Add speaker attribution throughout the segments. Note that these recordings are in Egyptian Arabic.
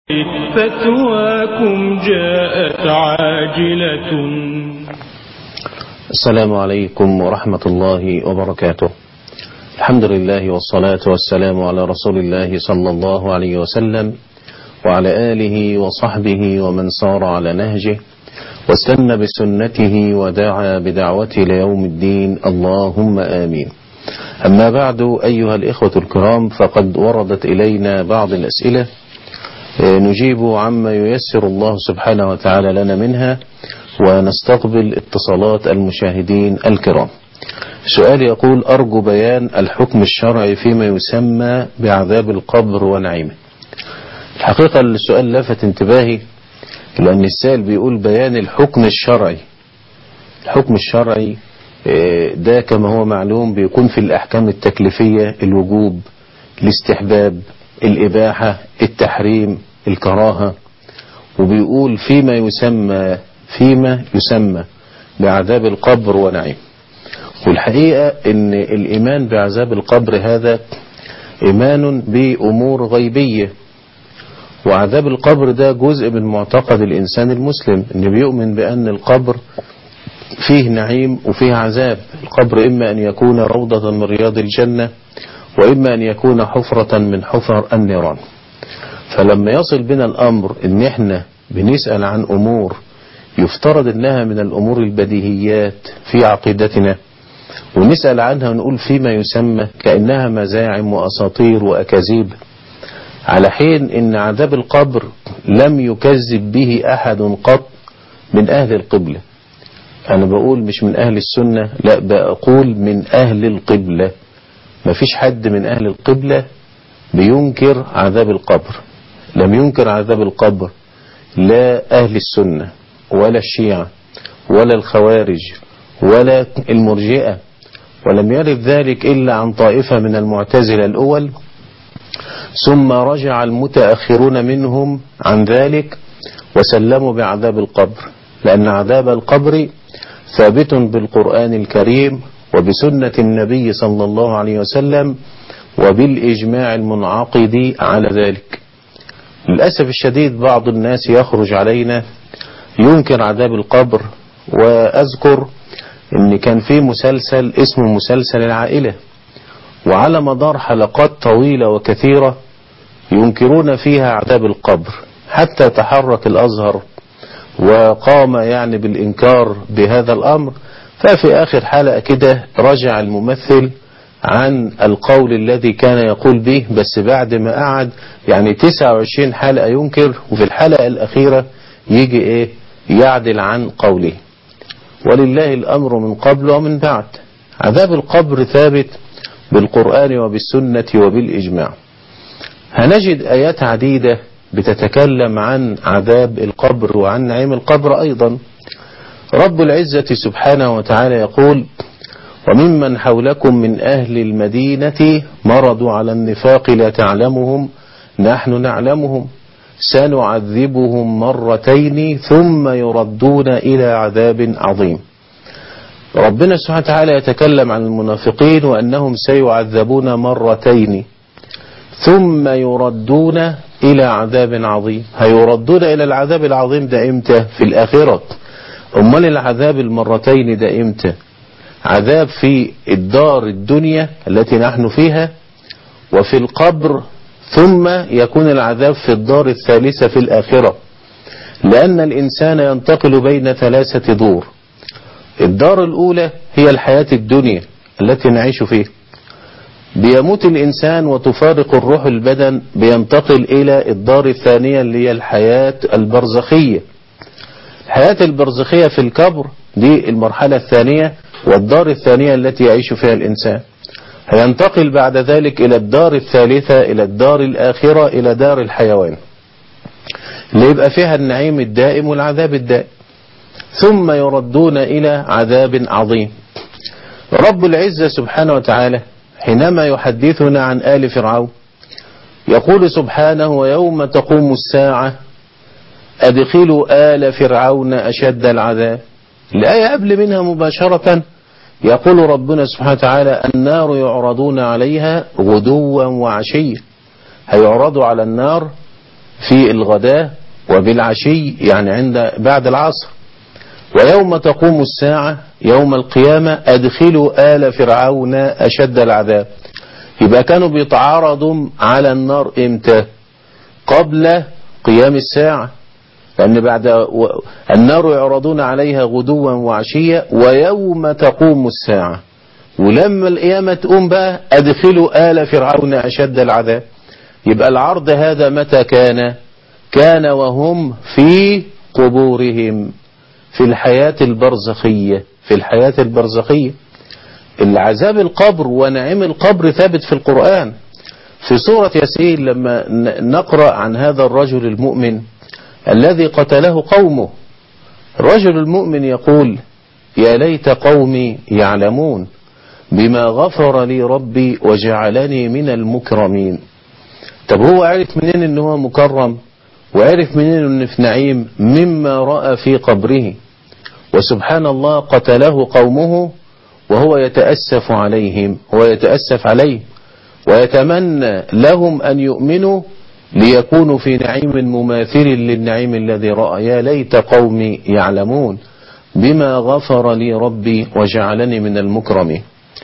Speaker 1: فتواكم جاءت عاجلة
Speaker 2: السلام عليكم ورحمة الله وبركاته الحمد لله والصلاة والسلام على رسول الله صلى الله عليه وسلم وعلى آله وصحبه ومن صار على نهجه واستنى بسنته ودعا بدعوته ليوم الدين اللهم آمين أما بعد أيها الإخوة الكرام فقد وردت إلينا بعض الأسئلة نجيب عما ييسر الله سبحانه وتعالى لنا منها ونستقبل اتصالات المشاهدين الكرام سؤال يقول أرجو بيان الحكم الشرعي فيما يسمى بعذاب القبر ونعيمه الحقيقة السؤال لفت انتباهي لأن السائل بيقول بيان الحكم الشرعي الحكم الشرعي ده كما هو معلوم بيكون في الأحكام التكليفية الوجوب الاستحباب الإباحة التحريم الكراهة وبيقول فيما يسمى فيما يسمى بعذاب القبر ونعيم والحقيقة ان الإيمان بعذاب القبر هذا إيمان بأمور غيبية وعذاب القبر ده جزء من معتقد الإنسان المسلم ان بيؤمن بأن القبر فيه نعيم وفيه عذاب القبر إما أن يكون روضة من رياض الجنة وإما أن يكون حفرة من حفر النيران فلما يصل بنا الأمر ان احنا بنسأل عن أمور يفترض انها من الأمور البديهيات في عقيدتنا ونسأل عنها ونقول فيما يسمى كأنها مزاعم وأساطير وأكاذيب على حين ان عذاب القبر لم يكذب به أحد قط من أهل القبلة أنا بقول مش من أهل السنة لا بقول من أهل القبلة ما فيش حد من أهل القبلة بينكر عذاب القبر لم ينكر عذاب القبر لا أهل السنة ولا الشيعة ولا الخوارج ولا المرجئة ولم يرد ذلك إلا عن طائفة من المعتزلة الأول ثم رجع المتأخرون منهم عن ذلك وسلموا بعذاب القبر لأن عذاب القبر ثابت بالقرآن الكريم وبسنة النبي صلى الله عليه وسلم وبالإجماع المنعقد على ذلك للأسف الشديد بعض الناس يخرج علينا ينكر عذاب القبر وأذكر ان كان في مسلسل اسمه مسلسل العائلة وعلى مدار حلقات طويلة وكثيرة ينكرون فيها عذاب القبر حتى تحرك الأزهر وقام يعني بالإنكار بهذا الأمر ففي آخر حلقة كده رجع الممثل عن القول الذي كان يقول به بس بعد ما قعد يعني 29 حلقة ينكر وفي الحلقة الأخيرة يجي إيه يعدل عن قوله ولله الأمر من قبل ومن بعد عذاب القبر ثابت بالقرآن وبالسنة وبالإجماع هنجد آيات عديدة بتتكلم عن عذاب القبر وعن نعيم القبر أيضا رب العزة سبحانه وتعالى يقول وممن حولكم من أهل المدينة مرضوا على النفاق لا تعلمهم نحن نعلمهم سنعذبهم مرتين ثم يردون إلى عذاب عظيم ربنا سبحانه وتعالى يتكلم عن المنافقين وأنهم سيعذبون مرتين ثم يردون إلى عذاب عظيم هيردون إلى العذاب العظيم ده إمتى في الآخرة أمال العذاب المرتين ده إمتى عذاب في الدار الدنيا التي نحن فيها وفي القبر ثم يكون العذاب في الدار الثالثة في الآخرة لأن الإنسان ينتقل بين ثلاثة دور الدار الأولى هي الحياة الدنيا التي نعيش فيها بيموت الإنسان وتفارق الروح البدن بينتقل إلى الدار الثانية اللي هي الحياة البرزخية الحياة البرزخية في الكبر دي المرحلة الثانية والدار الثانية التي يعيش فيها الإنسان هينتقل بعد ذلك إلى الدار الثالثة إلى الدار الآخرة إلى دار الحيوان اللي يبقى فيها النعيم الدائم والعذاب الدائم ثم يردون إلى عذاب عظيم رب العزة سبحانه وتعالى حينما يحدثنا عن آل فرعون يقول سبحانه ويوم تقوم الساعة أدخلوا آل فرعون أشد العذاب الآية قبل منها مباشرة يقول ربنا سبحانه وتعالى النار يعرضون عليها غدوا وعشيا هيعرضوا على النار في الغداء وبالعشي يعني عند بعد العصر ويوم تقوم الساعة يوم القيامة أدخلوا آل فرعون أشد العذاب يبقى كانوا بيتعارضوا على النار إمتى قبل قيام الساعة لأن بعد و... النار يعرضون عليها غدوا وعشيا ويوم تقوم الساعة ولما القيامة تقوم بقى أدخلوا آل فرعون أشد العذاب يبقى العرض هذا متى كان كان وهم في قبورهم في الحياة البرزخية في الحياة البرزخية العذاب القبر ونعيم القبر ثابت في القرآن في سورة ياسين لما نقرأ عن هذا الرجل المؤمن الذي قتله قومه الرجل المؤمن يقول يا ليت قومي يعلمون بما غفر لي ربي وجعلني من المكرمين طب هو عرف منين ان هو مكرم وعرف منين انه في نعيم مما رأى في قبره وسبحان الله قتله قومه وهو يتأسف عليهم هو يتأسف عليه ويتمنى لهم أن يؤمنوا ليكونوا في نعيم مماثل للنعيم الذي رأى يا ليت قومي يعلمون بما غفر لي ربي وجعلني من المكرمين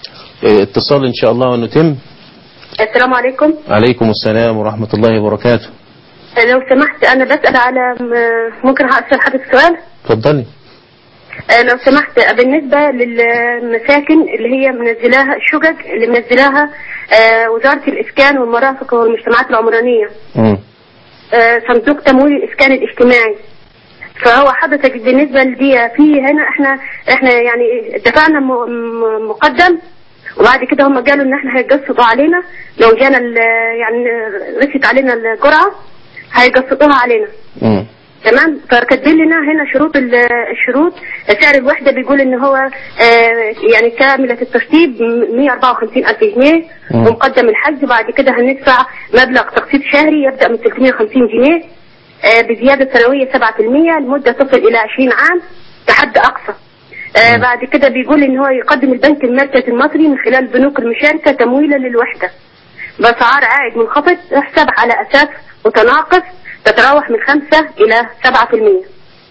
Speaker 2: اتصال إن شاء الله ونتم
Speaker 3: السلام عليكم
Speaker 2: عليكم السلام ورحمة الله وبركاته
Speaker 3: لو سمحت انا بسأل على م- ممكن هسأل حضرتك سؤال
Speaker 2: اتفضلي
Speaker 3: آه، لو سمحت بالنسبة للمساكن اللي هي منزلاها الشقق اللي منزلاها آه، وزارة الإسكان والمرافق والمجتمعات العمرانية
Speaker 2: مم.
Speaker 3: آه، صندوق تمويل الإسكان الاجتماعي فهو حضرتك بالنسبة لدي في هنا احنا احنا يعني دفعنا م- م- مقدم وبعد كده هم قالوا ان احنا هيقسطوا علينا لو جانا ال- يعني رست علينا الجرعة هيقسطوها علينا
Speaker 2: مم.
Speaker 3: تمام فكاتبين لنا هنا شروط ال- الشروط سعر الوحدة بيقول ان هو آه، يعني كاملة التشطيب 154 ألف جنيه
Speaker 2: مم.
Speaker 3: ومقدم الحج بعد كده هندفع مبلغ تقسيط شهري يبدأ من 350 جنيه آه، بزيادة سنوية 7% لمدة تصل إلى 20 عام كحد أقصى آه، بعد كده بيقول ان هو يقدم البنك المركزي المصري من خلال بنوك المشاركة تمويلا للوحدة بأسعار عائد منخفض يحسب على أساس متناقص تتراوح من 5 إلى 7%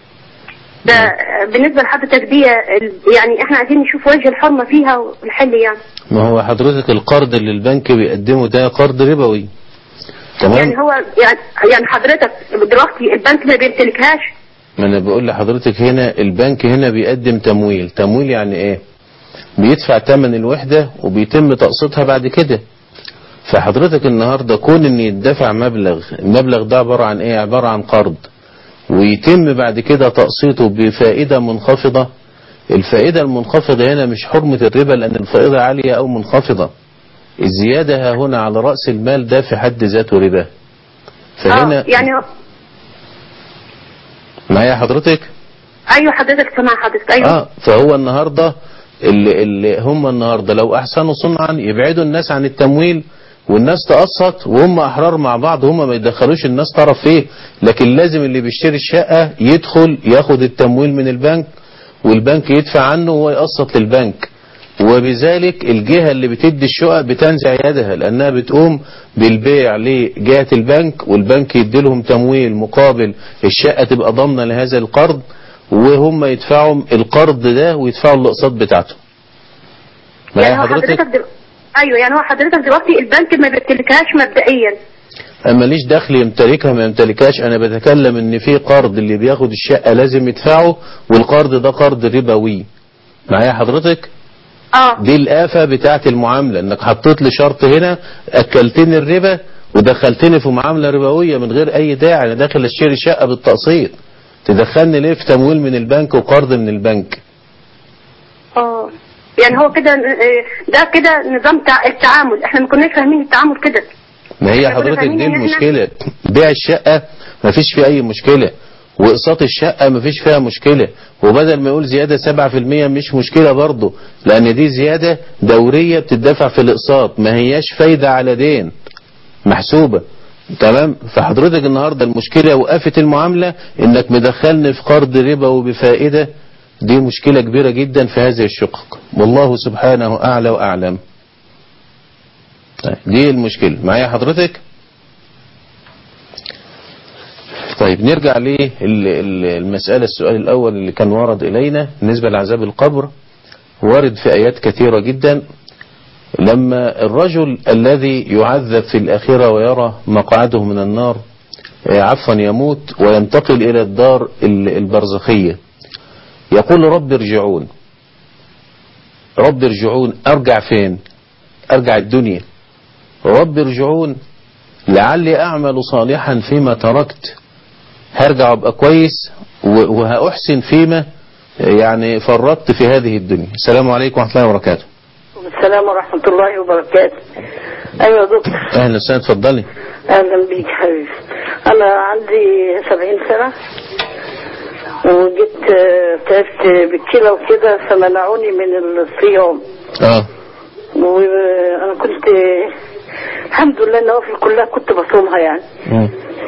Speaker 3: ده آه، بالنسبة لحضرتك دي آه، ال- يعني احنا عايزين نشوف وجه الحرمة فيها والحل يعني
Speaker 2: ما هو حضرتك القرض اللي البنك بيقدمه ده قرض ربوي تمام
Speaker 3: يعني هو يعني يعني حضرتك دلوقتي البنك ما بيمتلكهاش
Speaker 2: ما انا بقول لحضرتك هنا البنك هنا بيقدم تمويل تمويل يعني ايه بيدفع ثمن الوحدة وبيتم تقسيطها بعد كده فحضرتك النهاردة كون ان يدفع مبلغ المبلغ ده عبارة عن ايه عبارة عن قرض ويتم بعد كده تقسيطه بفائدة منخفضة الفائدة المنخفضة هنا مش حرمة الربا لان الفائدة عالية او منخفضة الزيادة ها هنا على رأس المال ده في حد ذاته ربا فهنا
Speaker 3: اه يعني هو-
Speaker 2: معايا حضرتك
Speaker 3: ايوه حضرتك سامع حضرتك ايوه
Speaker 2: اه فهو النهارده اللي, اللي هم النهارده لو احسنوا صنعا يبعدوا الناس عن التمويل والناس تقسط وهم احرار مع بعض هم ما يدخلوش الناس طرف فيه لكن لازم اللي بيشتري الشقه يدخل ياخد التمويل من البنك والبنك يدفع عنه وهو يقسط للبنك وبذلك الجهة اللي بتدي الشقق بتنزع يدها لأنها بتقوم بالبيع لجهة البنك والبنك يدي لهم تمويل مقابل الشقة تبقى ضامنة لهذا القرض وهم يدفعوا القرض ده ويدفعوا الاقساط بتاعته معايا
Speaker 3: يعني هو
Speaker 2: حضرتك
Speaker 3: حضرتك دل... ايوه يعني هو حضرتك دلوقتي البنك ما بيمتلكهاش مبدئيا
Speaker 2: اما ليش دخل يمتلكها ما يمتلكهاش انا بتكلم ان في قرض اللي بياخد الشقة لازم يدفعه والقرض ده قرض ربوي معايا حضرتك
Speaker 3: اه
Speaker 2: دي الآفة بتاعت المعاملة انك حطيت لي شرط هنا اكلتني الربا ودخلتني في معاملة ربوية من غير اي داعي انا داخل اشتري شقة بالتقسيط تدخلني ليه في تمويل من البنك وقرض من البنك
Speaker 3: اه يعني هو كده آه، ده كده نظام تع... التعامل احنا ما كناش فاهمين التعامل كده
Speaker 2: ما هي
Speaker 3: إحنا كنا
Speaker 2: حضرتك
Speaker 3: فاهمين
Speaker 2: دي
Speaker 3: إن إحنا-
Speaker 2: المشكلة بيع الشقة ما فيش فيه اي مشكلة واقساط الشقة ما فيش فيها مشكلة وبدل ما يقول زيادة 7% مش مشكلة برضه لان دي زيادة دورية بتدفع في الاقساط ما هياش فايدة على دين محسوبة تمام فحضرتك النهاردة المشكلة وقفت المعاملة انك مدخلني في قرض ربا وبفائدة دي مشكلة كبيرة جدا في هذه الشقق والله سبحانه اعلى واعلم طيب، دي المشكلة معايا حضرتك طيب نرجع للمسألة السؤال الأول اللي كان ورد إلينا بالنسبة لعذاب القبر وارد في آيات كثيرة جدا لما الرجل الذي يعذب في الآخرة ويرى مقعده من النار آه، عفوا يموت وينتقل إلى الدار ال- البرزخية يقول رب ارجعون رب ارجعون أرجع فين أرجع الدنيا رب ارجعون لعلي أعمل صالحا فيما تركت هرجع أبقى كويس و- وهأحسن فيما يعني فرطت في هذه الدنيا السلام عليكم ورحمة الله وبركاته
Speaker 4: السلام ورحمة الله وبركاته أيوة يا دكتور
Speaker 2: أهلا وسهلا اتفضلي
Speaker 4: أهلا بيك حبيبي أنا عندي سبعين سنة وجيت آه، تعبت بالكلى وكده فمنعوني من الصيام
Speaker 2: اه
Speaker 4: وأنا كنت الحمد لله النوافل كلها كنت بصومها يعني
Speaker 2: مم.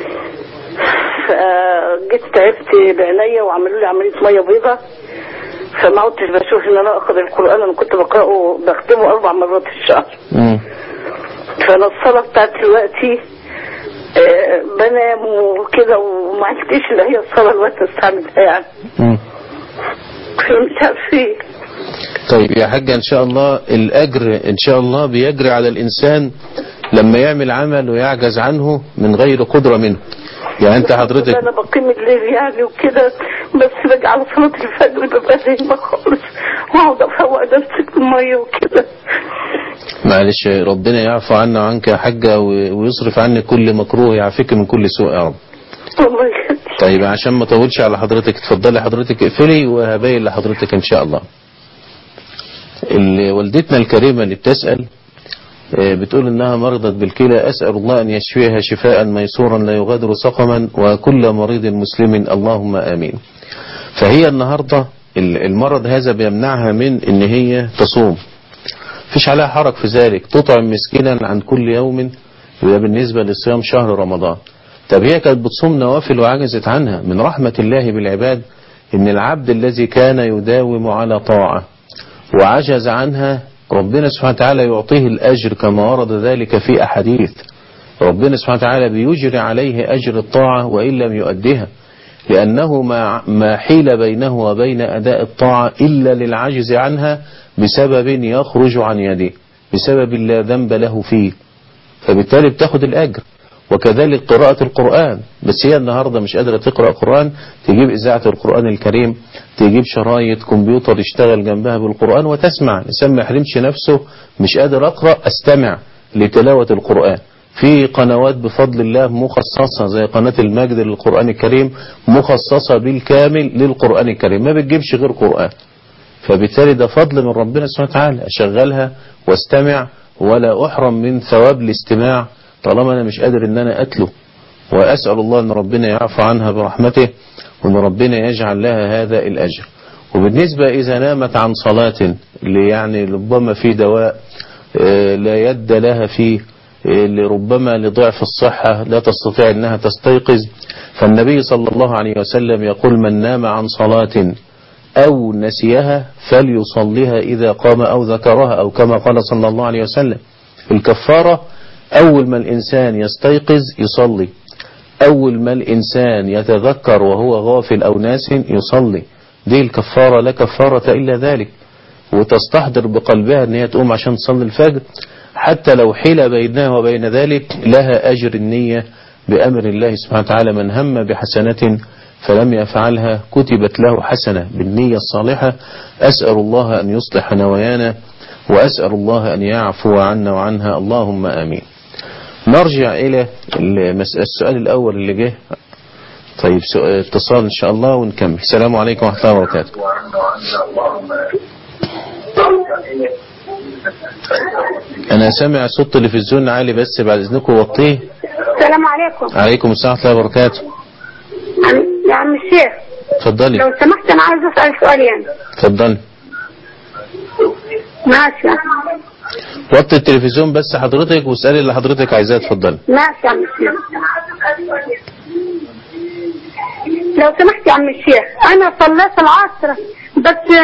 Speaker 4: فجيت تعبت بعينيا وعملوا لي عملية مية بيضة فما عدتش بشوف ان انا اخذ القرآن انا كنت بقرأه بختمه اربع مرات في الشهر
Speaker 2: مم.
Speaker 4: فانا الصلاة بتاعت دلوقتي آه، بنام وكده وما عرفتش اللي هي الصلاة الوقت استعملها يعني
Speaker 2: مم.
Speaker 4: فمش عارف ايه
Speaker 2: طيب يا حاجة ان شاء الله الاجر ان شاء الله بيجري على الانسان لما يعمل عمل ويعجز عنه من غير قدرة منه يعني انت حضرتك
Speaker 4: انا بقيم الليل يعني وكده بس باجي على صلاة الفجر ببقى نايمة خالص واقعد افوق نفسي بالمية وكده
Speaker 2: معلش ربنا يعفو عنا وعنك يا حاجة و- ويصرف عنك كل مكروه يعافيك من كل سوء يا رب
Speaker 4: والله يخليك
Speaker 2: طيب عشان ما اطولش على حضرتك اتفضلي حضرتك اقفلي وهبين لحضرتك ان شاء الله ال- والدتنا الكريمة اللي بتسأل آه، بتقول انها مرضت بالكلى اسأل الله ان يشفيها شفاء ميسورا لا يغادر سقما وكل مريض مسلم اللهم امين فهي النهاردة ال- المرض هذا بيمنعها من ان هي تصوم فيش عليها حرج في ذلك تطعم مسكينا عن كل يوم وده بالنسبة لصيام شهر رمضان طب هي كانت بتصوم نوافل وعجزت عنها من رحمة الله بالعباد ان العبد الذي كان يداوم على طاعة وعجز عنها ربنا سبحانه وتعالى يعطيه الأجر كما ورد ذلك في أحاديث ربنا سبحانه وتعالى بيجري عليه أجر الطاعة وإن لم يؤدها لأنه ما ما حيل بينه وبين أداء الطاعة إلا للعجز عنها بسبب يخرج عن يده بسبب لا ذنب له فيه فبالتالي بتاخد الأجر وكذلك قراءة القرآن بس هي النهاردة مش قادرة تقرأ قرآن تجيب إذاعة القرآن الكريم تجيب شرايط كمبيوتر يشتغل جنبها بالقرآن وتسمع الإنسان ما يحرمش نفسه مش قادر أقرأ أستمع لتلاوة القرآن في قنوات بفضل الله مخصصة زي قناة المجد للقرآن الكريم مخصصة بالكامل للقرآن الكريم ما بتجيبش غير قرآن فبالتالي ده فضل من ربنا سبحانه وتعالى أشغلها واستمع ولا أحرم من ثواب الاستماع طالما أنا مش قادر أن أنا أتلو وأسأل الله أن ربنا يعفو عنها برحمته وأن ربنا يجعل لها هذا الأجر وبالنسبة إذا نامت عن صلاة اللي يعني ربما في دواء آه، لا يد لها فيه آه، اللي ربما لضعف الصحة لا تستطيع أنها تستيقظ فالنبي صلى الله عليه وسلم يقول من نام عن صلاة أو نسيها فليصليها إذا قام أو ذكرها أو كما قال صلى الله عليه وسلم الكفارة أول ما الإنسان يستيقظ يصلي أول ما الإنسان يتذكر وهو غافل أو ناس يصلي دي الكفارة لا كفارة إلا ذلك وتستحضر بقلبها أن هي تقوم عشان تصلي الفجر حتى لو حيل بينها وبين ذلك لها أجر النية بأمر الله سبحانه وتعالى من هم بحسنة فلم يفعلها كتبت له حسنة بالنية الصالحة أسأل الله أن يصلح نوايانا وأسأل الله أن يعفو عنا وعنها اللهم آمين نرجع إلى المس- السؤال الأول اللي جه طيب سؤال اتصال إن شاء الله ونكمل السلام عليكم ورحمة الله وبركاته أنا سامع صوت تلفزيون عالي بس بعد إذنكم وطيه
Speaker 3: السلام عليكم
Speaker 2: عليكم السلام ورحمة الله وبركاته
Speaker 3: عم- يا عم الشيخ
Speaker 2: اتفضلي
Speaker 3: لو سمحت انا عايز اسال سؤالين
Speaker 2: اتفضلي
Speaker 3: ماشي
Speaker 2: وطي التلفزيون بس حضرتك واسألي اللي حضرتك عايزاه اتفضلي
Speaker 3: ماشي يا عم الشيخ لو سمحت يا عم الشيخ انا صليت العصر بس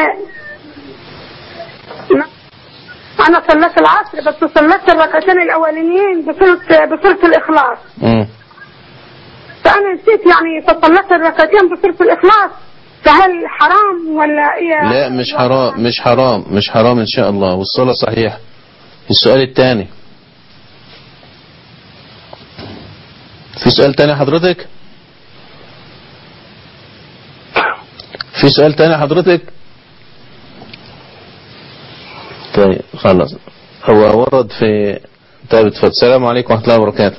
Speaker 3: انا صليت العصر بس صليت الركعتين الاولانيين بسوره بسوره الاخلاص
Speaker 2: مم.
Speaker 3: فانا وانا نسيت يعني فصلت الركعتين بصير في الاخلاص فهل حرام ولا ايه
Speaker 2: لا مش حرام مش حرام مش حرام ان شاء الله والصلاة صحيحة السؤال الثاني في سؤال تاني حضرتك في سؤال تاني حضرتك طيب خلاص هو ورد في طيب اتفضل السلام عليكم ورحمة الله وبركاته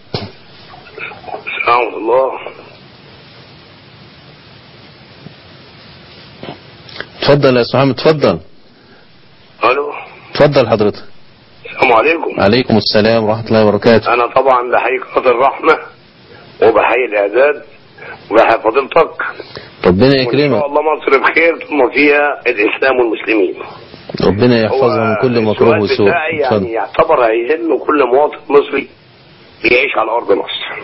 Speaker 5: السلام الله
Speaker 2: اتفضل يا سبحان اتفضل
Speaker 5: الو
Speaker 2: اتفضل حضرتك
Speaker 5: السلام عليكم
Speaker 2: عليكم السلام ورحمة الله وبركاته
Speaker 5: انا طبعا بحيي قناه الرحمه وبحيي الاعداد وبحيي فضيلتك
Speaker 2: ربنا
Speaker 5: وان شاء
Speaker 2: يكرمك
Speaker 5: الله مصر بخير ثم فيها الاسلام والمسلمين
Speaker 2: ربنا يحفظها من كل مكروه
Speaker 5: السؤال
Speaker 2: وسوء
Speaker 5: بتاعي
Speaker 2: اتفضل
Speaker 5: يعني يعتبر هيهم كل مواطن مصري بيعيش على ارض مصر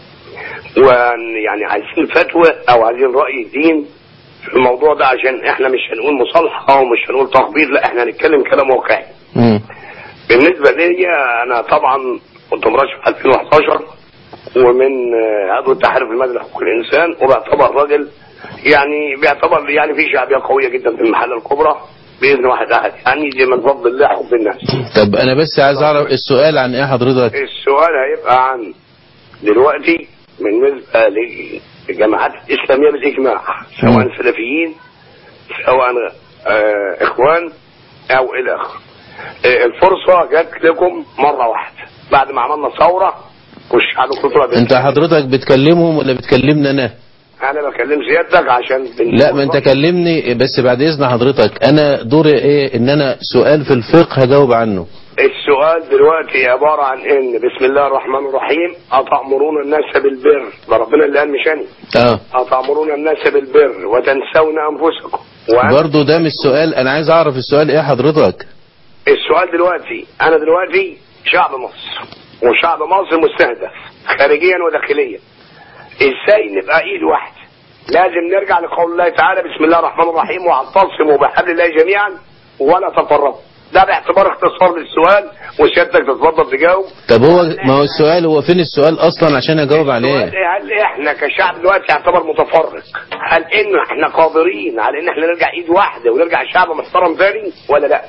Speaker 5: ويعني عايزين فتوى او عايزين راي دين في الموضوع ده عشان احنا مش هنقول مصالحه ومش هنقول تخبيط لا احنا هنتكلم كلام واقعي
Speaker 2: مم.
Speaker 5: بالنسبه لي انا طبعا كنت مرشح 2011 ومن آه، عضو التحالف المدني لحقوق الانسان وبعتبر راجل يعني بيعتبر يعني في شعبيه قويه جدا في المحله الكبرى باذن واحد احد يعني زي من فضل الله حب الناس
Speaker 2: طب انا بس عايز اعرف السؤال عن ايه حضرتك
Speaker 5: السؤال هيبقى عن دلوقتي بالنسبه للجماعات الاسلاميه بالاجماع سواء سلفيين سواء آه اخوان او الى اخره آه الفرصه جت لكم مره واحده بعد ما عملنا ثوره والشعب كله طلع
Speaker 2: انت حضرتك بتكلمهم ولا بتكلمني انا
Speaker 5: انا بكلم سيادتك عشان
Speaker 2: لا ما انت كلمني بس بعد اذن حضرتك انا دوري ايه ان انا سؤال في الفقه هجاوب عنه
Speaker 5: السؤال دلوقتي عبارة عن ان بسم الله الرحمن الرحيم أتأمرون الناس بالبر ده ربنا اللي قال مش أنا
Speaker 2: اه
Speaker 5: أتأمرون الناس بالبر وتنسون أنفسكم وأنتم
Speaker 2: برضو ده مش سؤال انا عايز اعرف السؤال ايه حضرتك
Speaker 5: السؤال دلوقتي انا دلوقتي شعب مصر وشعب مصر مستهدف خارجيا وداخليا ازاي نبقى ايد واحده لازم نرجع لقول الله تعالى بسم الله الرحمن الرحيم واعتصموا بحبل الله جميعا ولا تفرقوا ده باعتبار اختصار للسؤال وسيادتك تتفضل تجاوب
Speaker 2: طب هو ما هو السؤال هو فين السؤال اصلا عشان اجاوب عليه
Speaker 5: السؤال إيه؟ هل احنا كشعب دلوقتي يعتبر متفرق هل انه احنا قادرين على ان احنا نرجع ايد واحده ونرجع شعب محترم تاني ولا لا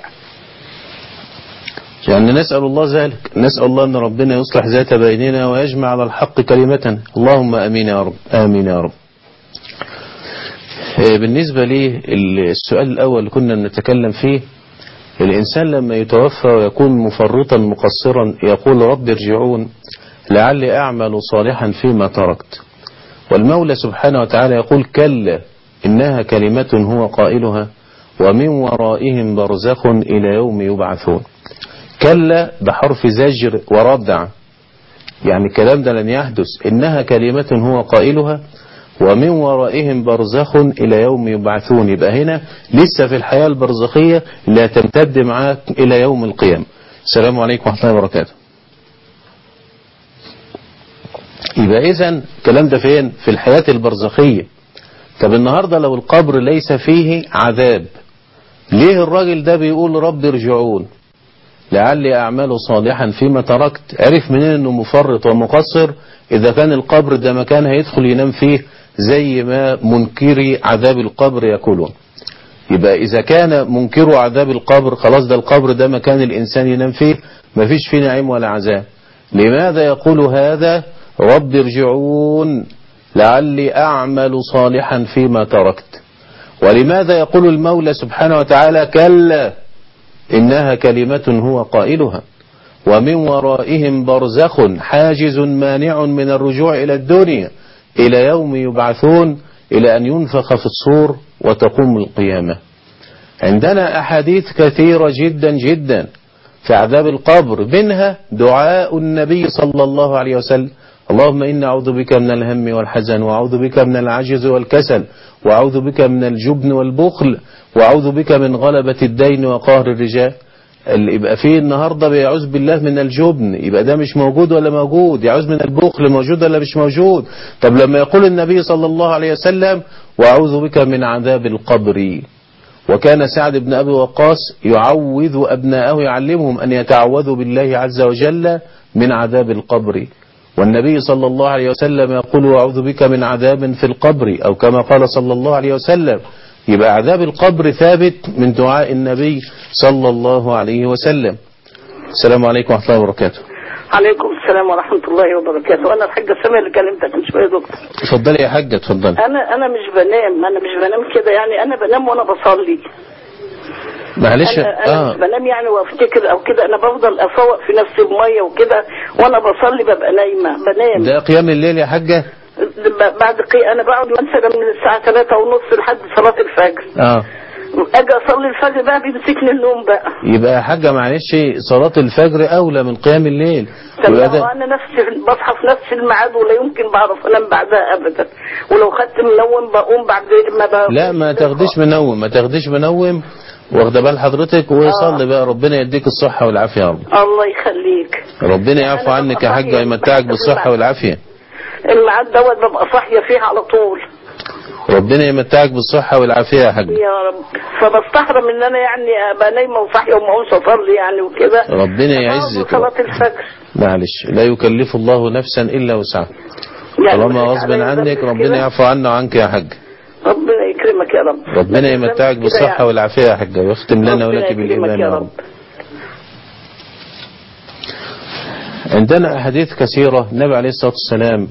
Speaker 2: يعني نسأل الله ذلك نسأل الله أن ربنا يصلح ذات بيننا ويجمع على الحق كلمتنا اللهم أمين يا رب آمين يا رب آه، بالنسبة لي السؤال الأول اللي كنا نتكلم فيه الإنسان لما يتوفى ويكون مفرطا مقصرا يقول رب ارجعون لعلي أعمل صالحا فيما تركت والمولى سبحانه وتعالى يقول كلا إنها كلمة هو قائلها ومن ورائهم برزخ إلى يوم يبعثون كلا بحرف زجر وردع يعني الكلام ده لن يحدث إنها كلمة هو قائلها ومن ورائهم برزخ إلى يوم يبعثون يبقى هنا لسه في الحياة البرزخية لا تمتد معاك إلى يوم القيامة السلام عليكم ورحمة الله وبركاته يبقى إذا الكلام ده فين في الحياة البرزخية طب النهاردة لو القبر ليس فيه عذاب ليه الراجل ده بيقول رب ارجعون لعلي أعمل صالحا فيما تركت عرف منين أنه مفرط ومقصر إذا كان القبر ده مكان هيدخل ينام فيه زي ما منكري عذاب القبر يقولون يبقى إذا كان منكر عذاب القبر خلاص ده القبر ده مكان الإنسان ينام فيه مفيش فيه نعيم ولا عذاب لماذا يقول هذا رب ارجعون لعلي أعمل صالحا فيما تركت ولماذا يقول المولى سبحانه وتعالى كلا إنها كلمة هو قائلها ومن ورائهم برزخ حاجز مانع من الرجوع إلى الدنيا إلى يوم يبعثون إلى أن ينفخ في الصور وتقوم القيامة عندنا أحاديث كثيرة جدا جدا في عذاب القبر منها دعاء النبي صلى الله عليه وسلم اللهم إني أعوذ بك من الهم والحزن وأعوذ بك من العجز والكسل وأعوذ بك من الجبن والبخل وأعوذ بك من غلبة الدين وقهر الرجال اللي يبقى فيه النهاردة بيعوذ بالله من الجبن يبقى ده مش موجود ولا موجود يعوذ من البخل موجود ولا مش موجود طب لما يقول النبي صلى الله عليه وسلم وأعوذ بك من عذاب القبر وكان سعد بن أبي وقاص يعوذ أبناءه يعلمهم أن يتعوذوا بالله عز وجل من عذاب القبر والنبي صلى الله عليه وسلم يقول وأعوذ بك من عذاب في القبر أو كما قال صلى الله عليه وسلم يبقى عذاب القبر ثابت من دعاء النبي صلى الله عليه وسلم السلام عليكم ورحمة الله وبركاته
Speaker 4: عليكم السلام ورحمة الله وبركاته أنا الحاجة سامية اللي كلمتك من شوية يا دكتور
Speaker 2: اتفضلي يا حاجة اتفضلي
Speaker 4: أنا أنا مش بنام أنا مش بنام كده يعني أنا بنام وأنا بصلي
Speaker 2: معلش
Speaker 4: أنا, أنا
Speaker 2: اه
Speaker 4: مش بنام يعني وأفتكر أو كده أنا بفضل أفوق في نفسي بمية وكده وأنا بصلي ببقى نايمة بنام
Speaker 2: ده قيام الليل يا حاجة
Speaker 4: ب- بعد قي... أنا بقعد مثلا من الساعة 3 ونص لحد صلاة الفجر
Speaker 2: اه
Speaker 4: أجي أصلي الفجر بقى بيمسكني النوم بقى
Speaker 2: يبقى يا حاجة معلش صلاة الفجر أولى من قيام الليل
Speaker 4: طب
Speaker 2: يبقى
Speaker 4: ما
Speaker 2: ده-
Speaker 4: هو انا نفسي بصحى في نفس الميعاد ولا يمكن بعرف انام بعدها ابدا ولو خدت منوم بقوم بعد ما ب...
Speaker 2: لا ما تاخديش منوم ما تاخديش منوم واخده بال حضرتك وصلي بقى ربنا يديك الصحة والعافية يا رب
Speaker 4: الله يخليك
Speaker 2: ربنا يعفو
Speaker 4: أنا
Speaker 2: عنك
Speaker 4: ببقى
Speaker 2: يا حاجة
Speaker 4: صاحية
Speaker 2: يمتعك
Speaker 4: بس
Speaker 2: بالصحة
Speaker 4: الميعاد.
Speaker 2: والعافية
Speaker 4: الميعاد دوت ببقى صاحيه فيه على طول
Speaker 2: ربنا يمتعك بالصحة والعافية يا حاج
Speaker 4: يا رب فبستحرم ان انا يعني ابقى نايمه وصاحيه وما اقومش اصلي يعني وكده
Speaker 2: ربنا يعزك
Speaker 4: صلاه الفجر
Speaker 2: معلش لا يكلف الله نفسا إلا وسعها
Speaker 4: يعني
Speaker 2: طالما
Speaker 4: مفيش
Speaker 2: غصب
Speaker 4: عليا
Speaker 2: عنك
Speaker 4: ذنب
Speaker 2: ربنا
Speaker 4: كده.
Speaker 2: يعفو عنا وعنك يا حاج
Speaker 4: ربنا يكرمك يا رب
Speaker 2: ربنا
Speaker 4: مفيش
Speaker 2: يمتعك
Speaker 4: ذنب كده
Speaker 2: بالصحة
Speaker 4: يعني.
Speaker 2: والعافية يا حاج ويختم لنا
Speaker 4: ربنا
Speaker 2: ولك
Speaker 4: يكرمك
Speaker 2: بالإيمان
Speaker 4: يا
Speaker 2: يا
Speaker 4: رب
Speaker 2: رب عندنا أحاديث كثيرة النبي عليه الصلاة والسلام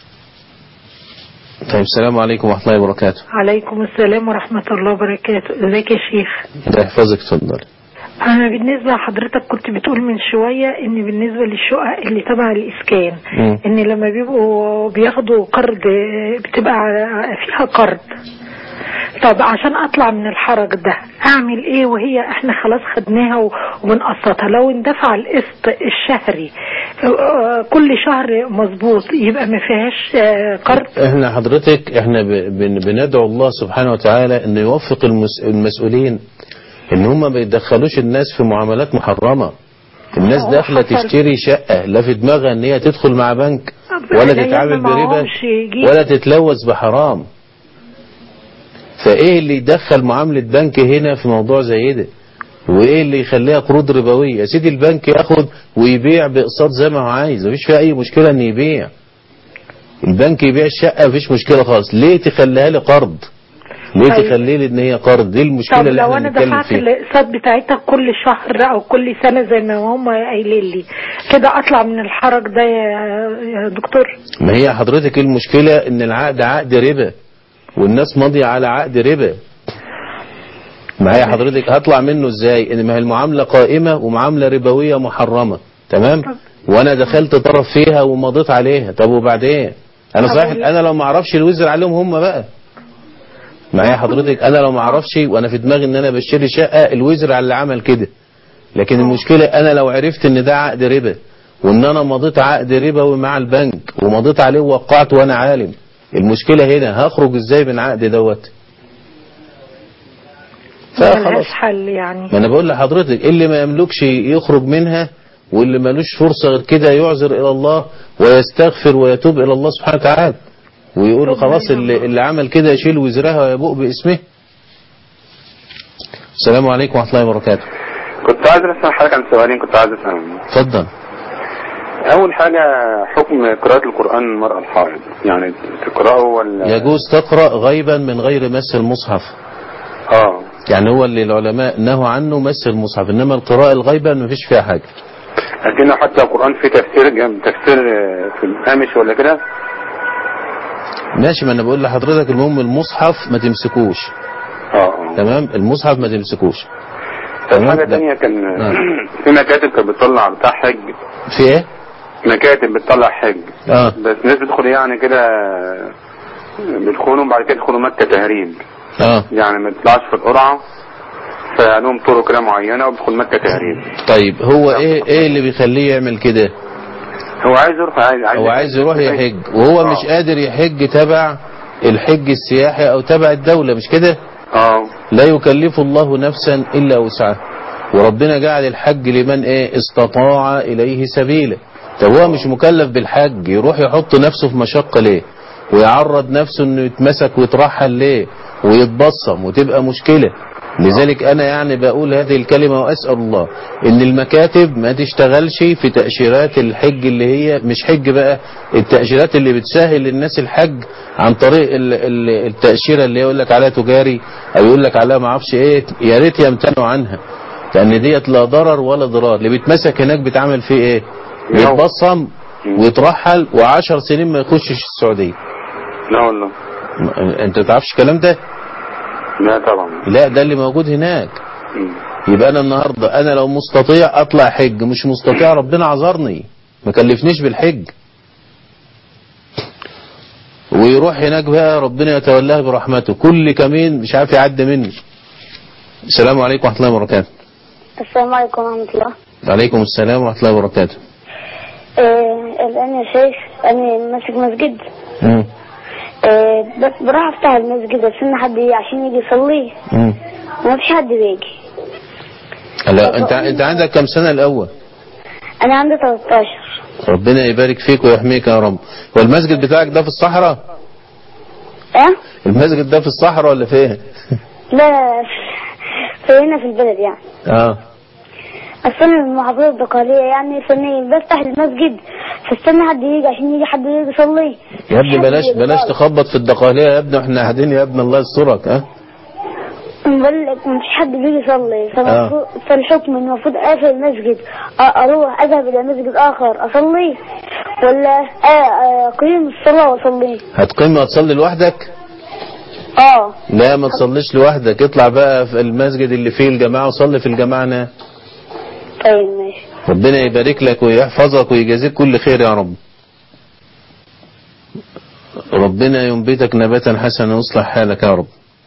Speaker 2: طيب السلام عليكم ورحمة الله وبركاته
Speaker 6: عليكم السلام ورحمة الله وبركاته ازيك يا شيخ
Speaker 2: ده يحفظك اتفضل
Speaker 6: انا بالنسبة لحضرتك كنت بتقول من شوية ان بالنسبة للشقق اللي تبع الاسكان
Speaker 2: مم.
Speaker 6: ان لما بيبقوا بياخدوا قرض بتبقى على- فيها قرض طب عشان اطلع من الحرج ده اعمل ايه وهي احنا خلاص خدناها و- وبنقسطها لو اندفع القسط الشهري آه، كل شهر مظبوط يبقى ما فيهاش آه، قرض
Speaker 2: احنا حضرتك احنا ب- بن- بندعو الله سبحانه وتعالى انه يوفق المس- المسؤولين ان هم ما يدخلوش الناس في معاملات محرمة الناس
Speaker 6: هو
Speaker 2: داخلة
Speaker 6: حصل.
Speaker 2: تشتري شقة لا في دماغها ان هي تدخل مع بنك ولا
Speaker 6: الأيام
Speaker 2: تتعامل
Speaker 6: ما
Speaker 2: بربا
Speaker 6: معهمش يجيب.
Speaker 2: ولا تتلوث بحرام فايه اللي يدخل معاملة بنك هنا في موضوع زي ده وايه اللي يخليها قروض ربوية يا سيدي البنك ياخد ويبيع باقساط زي ما هو عايز مفيش فيها اي مشكلة ان يبيع البنك يبيع الشقة مفيش مشكلة خالص ليه تخليها لي قرض ليه
Speaker 6: طيب.
Speaker 2: تخلي لي ان هي قرض دي المشكلة
Speaker 6: طب
Speaker 2: اللي
Speaker 6: لو
Speaker 2: احنا
Speaker 6: انا
Speaker 2: بنتكلم
Speaker 6: دفعت
Speaker 2: فيها
Speaker 6: الاقساط بتاعتها كل شهر او كل سنه زي ما هم قايلين لي كده اطلع من الحرج ده يا يا دكتور
Speaker 2: ما هي حضرتك المشكلة ان العقد عقد ربا والناس ماضية على عقد ربا معايا حضرتك هطلع منه ازاي ان ما هي المعاملة قائمة ومعاملة ربوية محرمة تمام وانا دخلت طرف فيها ومضيت عليها طب وبعدين انا
Speaker 6: طب
Speaker 2: صحيح
Speaker 6: وال-
Speaker 2: انا لو ما اعرفش الوزر عليهم هم بقى معايا حضرتك انا لو ما اعرفش وانا في دماغي ان انا بشتري شقة الوزر على اللي عمل كده لكن المشكلة انا لو عرفت ان ده عقد ربا وان انا مضيت عقد ربوي مع البنك ومضيت عليه ووقعت وانا عالم المشكلة هنا هخرج ازاي من عقد دوت فخلاص
Speaker 6: ملهاش حل يعني
Speaker 2: ما انا بقول لحضرتك اللي ما يملكش يخرج منها واللي ملوش فرصة غير كده يعذر الى الله ويستغفر ويتوب الى الله سبحانه وتعالى ويقول
Speaker 6: ربنا
Speaker 2: خلاص اللي,
Speaker 6: يرحمه.
Speaker 2: اللي عمل كده يشيل وزرها ويبوء باسمه السلام عليكم ورحمة الله وبركاته
Speaker 7: كنت عايز اسال حضرتك عن سؤالين كنت عايز اسالهم
Speaker 2: اتفضل
Speaker 7: اول حاجه حكم قراءه القران المراه الحائض يعني تقراه ولا
Speaker 2: يجوز تقرأ غيبا من غير مس المصحف
Speaker 7: اه
Speaker 2: يعني هو اللي العلماء نهوا عنه مس المصحف انما القراءة الغيبا ما فيش فيها حاجة
Speaker 7: لكنه حتى القران فيه تفسير جنب تفسير آه، في الهامش ولا كده
Speaker 2: ماشي ما انا بقول لحضرتك المهم المصحف ما تمسكوش
Speaker 7: اه اه
Speaker 2: تمام المصحف ما تمسكوش
Speaker 7: طب
Speaker 2: تمام؟
Speaker 7: حاجه
Speaker 2: لا.
Speaker 7: تانية كان
Speaker 2: نعم.
Speaker 7: في مكاتب كانت بتطلع بتاع حج
Speaker 2: في ايه
Speaker 7: مكاتب بتطلع حج
Speaker 2: اه
Speaker 7: بس ناس بتدخل يعني كده بيدخلوا وبعد كده يدخلوا مكه تهريب
Speaker 2: اه
Speaker 7: يعني ما تطلعش في القرعه فلهم طرق كده معينه وبيدخل مكه تهريب
Speaker 2: طيب هو ايه ايه اللي بيخليه يعمل كده
Speaker 7: هو عايز يروح عايز عايز
Speaker 2: هو عايز يروح يحج وهو
Speaker 7: آه.
Speaker 2: مش قادر يحج تبع الحج السياحي او تبع الدولة مش كده
Speaker 7: اه
Speaker 2: لا يكلف الله نفسا الا وسعها وربنا جعل الحج لمن ايه استطاع اليه سبيلا طب هو مش مكلف بالحج يروح يحط نفسه في مشقة ليه ويعرض نفسه انه يتمسك ويترحل ليه ويتبصم وتبقى مشكلة لذلك انا يعني بقول هذه الكلمة واسأل الله ان المكاتب ما تشتغلش في تأشيرات الحج اللي هي مش حج بقى التأشيرات اللي بتسهل للناس الحج عن طريق ال- ال- التأشيرة اللي يقول لك عليها تجاري او يقول لك عليها ما اعرفش ايه يا ريت يمتنعوا عنها لان ديت لا ضرر ولا ضرار اللي بيتمسك هناك بيتعمل فيه ايه بيتبصم ويترحل وعشر سنين ما يخشش السعودية
Speaker 7: لا والله
Speaker 2: م- انت ما تعرفش الكلام ده
Speaker 7: لا طبعا
Speaker 2: لا ده اللي موجود هناك
Speaker 7: مم.
Speaker 2: يبقى انا النهاردة انا لو مستطيع اطلع حج مش مستطيع ربنا عذرني ما كلفنيش بالحج ويروح هناك بقى ربنا يتولاه برحمته كل كمين مش عارف يعدي مني السلام عليكم ورحمة الله وبركاته
Speaker 8: السلام عليكم ورحمة الله
Speaker 2: عليكم السلام ورحمة الله وبركاته
Speaker 8: آه الآن يا شيخ أنا ماسك مسجد
Speaker 2: مم.
Speaker 8: آه بس بروح أفتح المسجد أستنى حد يجي عشان يجي يصلي
Speaker 2: مم.
Speaker 8: وما فيش حد بيجي
Speaker 2: لا انت انت عندك كم سنة الاول
Speaker 8: أنا عندي 13
Speaker 2: ربنا يبارك فيك ويحميك يا رب والمسجد بتاعك ده في الصحراء
Speaker 8: أه؟
Speaker 2: المسجد ده في الصحراء ولا فين
Speaker 8: لا في هنا في البلد يعني
Speaker 2: اه
Speaker 8: أصل أنا من المحافظة الدقهلية يعني فإني بفتح المسجد فاستنى حد يجي عشان يجي حد يجي يصلي
Speaker 2: يا ابني بلاش بلاش تخبط في الدقهلية يا ابني احنا قاعدين يا ابني الله يسترك ها
Speaker 8: بقول لك مفيش حد بيجي يصلي
Speaker 2: آه.
Speaker 8: فالمفروض فالحكم انه المفروض اقفل المسجد أ- اروح اذهب الى مسجد اخر اصلي ولا آه، آه، اقيم الصلاه واصلي
Speaker 2: هتقيم وتصلي لوحدك
Speaker 8: اه
Speaker 2: لا ما تصليش لوحدك اطلع بقى في المسجد اللي فيه الجماعة وصلي في الجماعة هناك.
Speaker 8: طيب ماشي
Speaker 2: ربنا يبارك لك ويحفظك ويجازيك كل خير يا رب ربنا ينبتك نباتا حسنا ويصلح حالك يا رب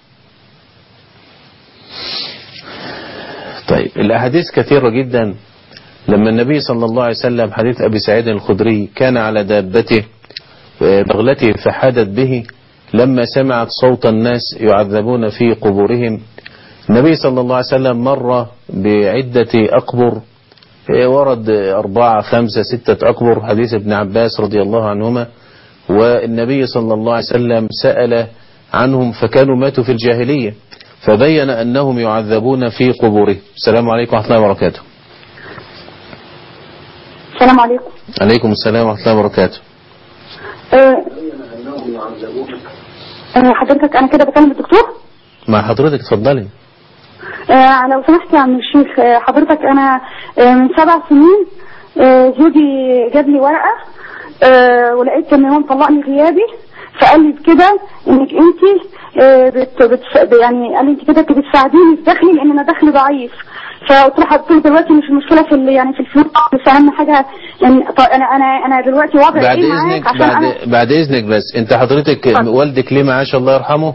Speaker 2: طيب الأحاديث كثيرة جدا لما النبي صلى الله عليه وسلم حديث أبي سعيد الخدري كان على دابته بغلته فحادت به لما سمعت صوت الناس يعذبون في قبورهم النبي صلى الله عليه وسلم مر بعدة أقبر ورد أربعة خمسة ستة أقبر حديث ابن عباس رضي الله عنهما والنبي صلى الله عليه وسلم سأل عنهم فكانوا ماتوا في الجاهلية فبين أنهم يعذبون في قبورهم السلام عليكم ورحمة الله وبركاته
Speaker 3: السلام عليكم
Speaker 2: عليكم السلام ورحمة الله وبركاته
Speaker 3: آه، آه، حضرتك انا كده بكلم الدكتور
Speaker 2: مع حضرتك اتفضلي
Speaker 3: آه، لو سمحت يا عم الشيخ آه، حضرتك انا آه، من سبع سنين آه، زوجي جاب لي ورقه آه، ولقيت ان هو مطلقني غيابي فقال لي كده انك انت آه، بت بت يعني قال لي انت كده بتساعديني في دخلي لان انا دخلي ضعيف فقلت له حضرتك دلوقتي مش المشكله في ال- يعني في الفلوس بس اهم حاجه يعني طيب انا انا انا دلوقتي وضعي
Speaker 2: بعد
Speaker 3: ايه معاك
Speaker 2: إذنك
Speaker 3: عشان
Speaker 2: بعد,
Speaker 3: انا
Speaker 2: بعد إذنك بس أنت حضرتك
Speaker 3: اتفضل.
Speaker 2: والدك ليه معاش الله يرحمه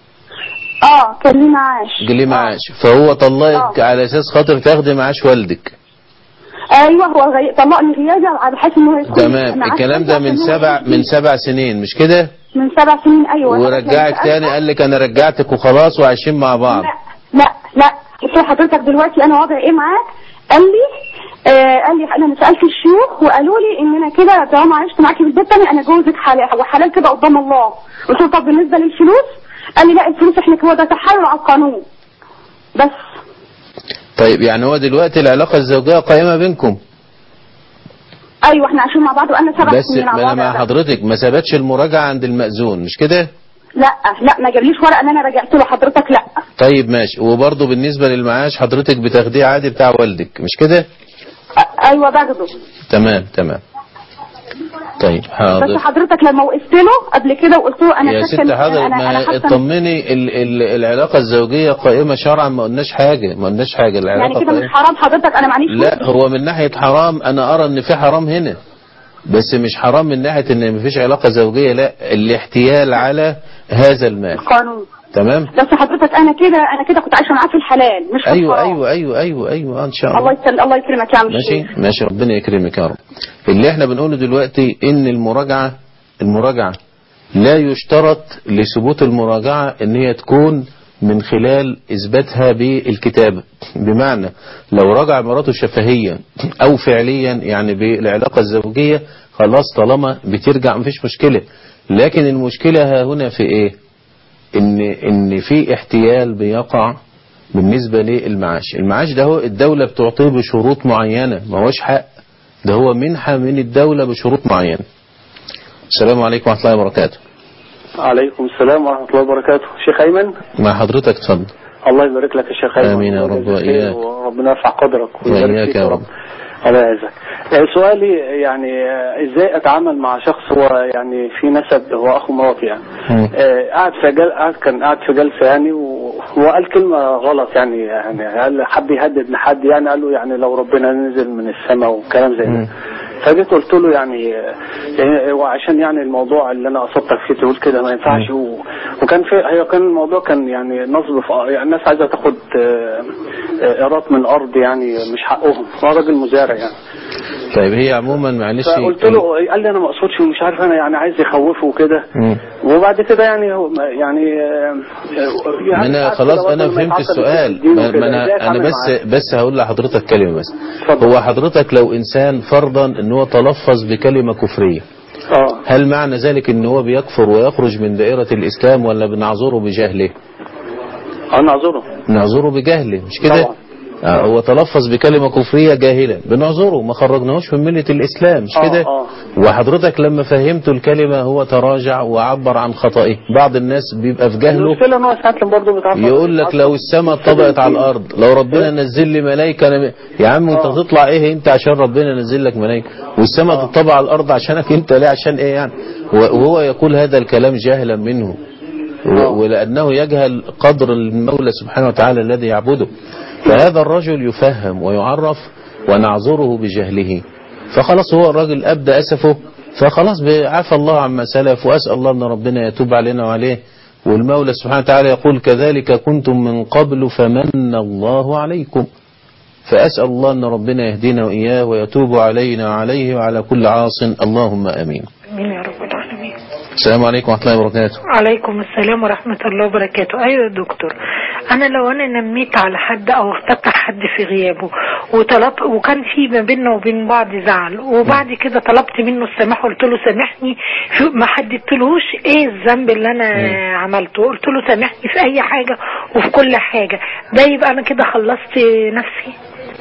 Speaker 3: اه كان لي معاش
Speaker 2: ليه معاش فهو طلقك
Speaker 3: آه.
Speaker 2: على أساس خاطر تاخدي معاش والدك
Speaker 3: ايوه هو غي... طلقني غيابي على حيث ان هو يكون
Speaker 2: تمام
Speaker 3: معاش
Speaker 2: الكلام ده من
Speaker 3: عشان هو
Speaker 2: سبع
Speaker 3: يكون-
Speaker 2: من سبع سنين مش كده
Speaker 3: من سبع سنين ايوه
Speaker 2: ورجعك تاني قال لك انا رجعتك وخلاص وعايشين مع بعض
Speaker 3: لا لا لا قلت له حضرتك دلوقتي انا وضعي ايه معاك قال لي آه قال لي انا سالت الشيوخ وقالوا لي ان انا كده طالما عشت معاكي في البيت تاني انا جوزك حلال وحلال كده قدام الله قلت له طب بالنسبه للفلوس قال لي لا الفلوس احنا هو ده تحايل على القانون بس
Speaker 2: طيب يعني هو دلوقتي العلاقة الزوجية قائمة بينكم
Speaker 3: ايوه احنا عايشين مع بعض وقالنا سبع
Speaker 2: بس
Speaker 3: سنين على
Speaker 2: انا
Speaker 3: الوضع
Speaker 2: مع
Speaker 3: ده.
Speaker 2: حضرتك ما ثبتش المراجعة عند المأذون مش كده
Speaker 3: لا لا ما جابليش ورقه ان انا رجعت له حضرتك لا
Speaker 2: طيب ماشي وبرضه بالنسبة للمعاش حضرتك بتاخديه عادي بتاع والدك مش كده
Speaker 3: أ- ايوه باخده
Speaker 2: تمام تمام طيب
Speaker 3: بس
Speaker 2: حاضر
Speaker 3: حضرتك لما وقفت له قبل كده وقلت له انا
Speaker 2: يا
Speaker 3: شاكة
Speaker 2: ست
Speaker 3: إن-
Speaker 2: حضرتك
Speaker 3: انا انا
Speaker 2: ما
Speaker 3: حاسه إن-
Speaker 2: اطمني ال ال العلاقة الزوجية قائمة شرعا ما قلناش حاجة ما قلناش حاجة
Speaker 3: يعني
Speaker 2: العلاقة
Speaker 3: كده مش
Speaker 2: قائمة
Speaker 3: حرام حضرتك انا معليش
Speaker 2: لا هو من ناحية حرام أنا أرى إن في حرام هنا بس مش حرام من ناحية إن مفيش علاقة زوجية لا الاحتيال على هذا المال
Speaker 3: قانون
Speaker 2: تمام
Speaker 3: بس حضرتك انا كده انا كده كنت عايشه معاه في الحلال مش في
Speaker 2: أيوة
Speaker 3: الحرام.
Speaker 2: أيوة أيوة أيوة أيوة إن شاء
Speaker 3: الله
Speaker 2: الله
Speaker 3: يسلم الله يكرمك يا عم
Speaker 2: ماشي
Speaker 3: الشيخ
Speaker 2: ماشي ربنا يكرمك يا رب اللي احنا بنقوله دلوقتي إن المراجعة المراجعة لا يشترط لثبوت المراجعة إن هي تكون من خلال إثباتها بالكتابة بمعنى لو رجع مراته شفهيا أو فعليا يعني بالعلاقة الزوجية خلاص طالما بترجع مفيش مشكلة لكن المشكلة ها هنا في إيه إن إن في احتيال بيقع بالنسبة للمعاش المعاش ده هو الدولة بتعطيه بشروط معينة ما هوش حق ده هو منحة من الدولة بشروط معينة السلام عليكم ورحمة الله وبركاته
Speaker 9: عليكم السلام ورحمة الله وبركاته شيخ أيمن
Speaker 2: مع حضرتك اتفضل
Speaker 9: الله يبارك لك يا شيخ أيمن
Speaker 2: آمين يا رب وإياك.
Speaker 9: وربنا يرفع قدرك ويبارك
Speaker 2: وإياك
Speaker 9: فيك
Speaker 2: يا رب
Speaker 9: الله يعزك آه، سؤالي يعني آه، ازاي اتعامل مع شخص هو يعني في نسب هو اخو مراتي يعني
Speaker 2: مم.
Speaker 9: آه، قاعد في جل قاعد كان قاعد في جلسه يعني و- وقال كلمه غلط يعني يعني قال حب يهدد لحد يعني قال له يعني لو ربنا نزل من السماء وكلام زي
Speaker 2: مم.
Speaker 9: ده فجيت قلت له يعني يعني وعشان يعني الموضوع اللي انا قصدتك فيه تقول كده ما ينفعش و... وكان في هي كان الموضوع كان يعني نصب في يعني الناس عايزه تاخد آه، آه، ايراد من الارض يعني مش حقهم هو راجل مزارع يعني
Speaker 2: طيب هي عموما معلش
Speaker 9: فقلت له قال لي انا ما اقصدش ومش عارف انا يعني عايز يخوفه وكده
Speaker 2: مم.
Speaker 9: وبعد كده يعني هو يعني آه، آه، يعني
Speaker 2: انا
Speaker 9: عارف
Speaker 2: خلاص
Speaker 9: كده
Speaker 2: انا
Speaker 9: برضه لما
Speaker 2: فهمت
Speaker 9: يتعصب
Speaker 2: السؤال
Speaker 9: الدين
Speaker 2: ما
Speaker 9: وكده،
Speaker 2: ما
Speaker 9: إزاي
Speaker 2: انا انا
Speaker 9: أتعامل معاه؟
Speaker 2: بس بس هقول لحضرتك كلمه بس
Speaker 9: اتفضل.
Speaker 2: هو حضرتك لو انسان فرضا ان هو تلفظ بكلمه كفريه
Speaker 9: اه
Speaker 2: هل معنى ذلك ان هو بيكفر ويخرج من دائره الاسلام ولا بنعذره بجهله
Speaker 9: انا اعذره
Speaker 2: نعذره بجهله مش كده
Speaker 9: طبعا.
Speaker 2: آه هو تلفظ بكلمة كفرية جاهلا بنعذره ما خرجناهوش من ملة الإسلام مش
Speaker 9: آه،
Speaker 2: كده
Speaker 9: آه.
Speaker 2: وحضرتك لما فهمته الكلمة هو تراجع وعبر عن خطئه بعض الناس بيبقى في جهله
Speaker 9: المشكله ان هو ساعات برضه بيتعصب
Speaker 2: يقول لك لو السماء اتطبقت على الارض لو ربنا نزل لي ملائكه أنا م... يا عم انت
Speaker 9: آه.
Speaker 2: تطلع ايه انت عشان ربنا نزل لك ملائكه والسماء تطبق على الارض عشانك انت ليه عشان ايه يعني وهو يقول هذا الكلام جهلا منه
Speaker 9: آه.
Speaker 2: و- ولانه يجهل قدر المولى سبحانه وتعالى الذي يعبده فهذا الرجل يفهم ويعرف ونعذره بجهله فخلاص هو الراجل ابدى اسفه فخلاص عفى الله عما سلف واسال الله ان ربنا يتوب علينا وعليه والمولى سبحانه وتعالى يقول كذلك كنتم من قبل فمن الله عليكم فأسأل الله أن ربنا يهدينا وإياه ويتوب علينا وعليه وعلى كل عاص اللهم أمين
Speaker 6: امين يا رب العالمين
Speaker 2: السلام عليكم ورحمة الله وبركاته
Speaker 6: عليكم السلام ورحمة الله وبركاته أيوة يا دكتور أنا لو أنا نميت على حد أو افتكر حد في غيابه وطلب وكان في ما بيننا وبين بعض زعل وبعد كده طلبت منه السماح قلت له سامحني شو- ما حددتلهوش إيه الذنب اللي أنا عملته قلت له سامحني في أي حاجة وفي كل حاجة ده يبقى أنا كده خلصت نفسي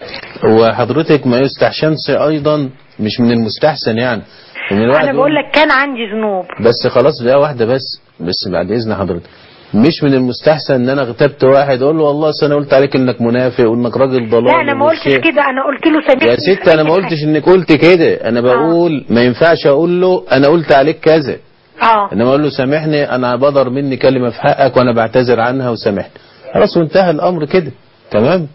Speaker 2: وحضرتك ما يستحسنش أيضا مش من المستحسن يعني إن الواحد
Speaker 6: أنا بقول لك كان عندي ذنوب
Speaker 2: بس خلاص دقيقة واحدة بس بس بعد إذن حضرتك مش من المستحسن ان انا اغتبت واحد اقول له والله أصل انا قلت عليك انك منافق وانك راجل ضلال
Speaker 6: لا أنا ما
Speaker 2: ومش
Speaker 6: قلتش
Speaker 2: شيء.
Speaker 6: كده أنا قلت له سامحني
Speaker 2: يا
Speaker 6: في
Speaker 2: ست انا
Speaker 6: أي
Speaker 2: ما
Speaker 6: حاجة.
Speaker 2: قلتش انك قلت كده انا بقول ما ينفعش اقول له انا قلت عليك كذا
Speaker 6: اه
Speaker 2: انما اقول له سامحني انا بدر مني كلمه في حقك وانا بعتذر عنها وسامحني خلاص وانتهى الامر كده تمام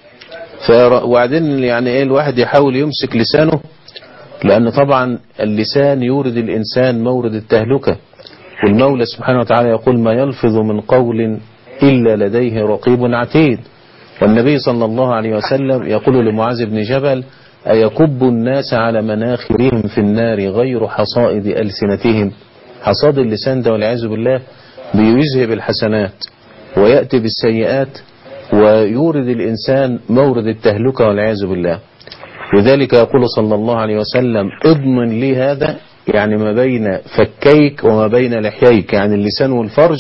Speaker 2: فر- وبعدين يعني ايه الواحد يحاول يمسك لسانه لان طبعا اللسان يورد الانسان مورد التهلكه والمولى سبحانه وتعالى يقول ما يلفظ من قول الا لديه رقيب عتيد والنبي صلى الله عليه وسلم يقول لمعاذ بن جبل أيكب الناس على مناخرهم في النار غير حصائد ألسنتهم حصاد اللسان ده والعياذ بالله بيذهب الحسنات ويأتي بالسيئات ويورد الإنسان مورد التهلكة والعياذ بالله لذلك يقول صلى الله عليه وسلم اضمن لي هذا يعني ما بين فكيك وما بين لحييك يعني اللسان والفرج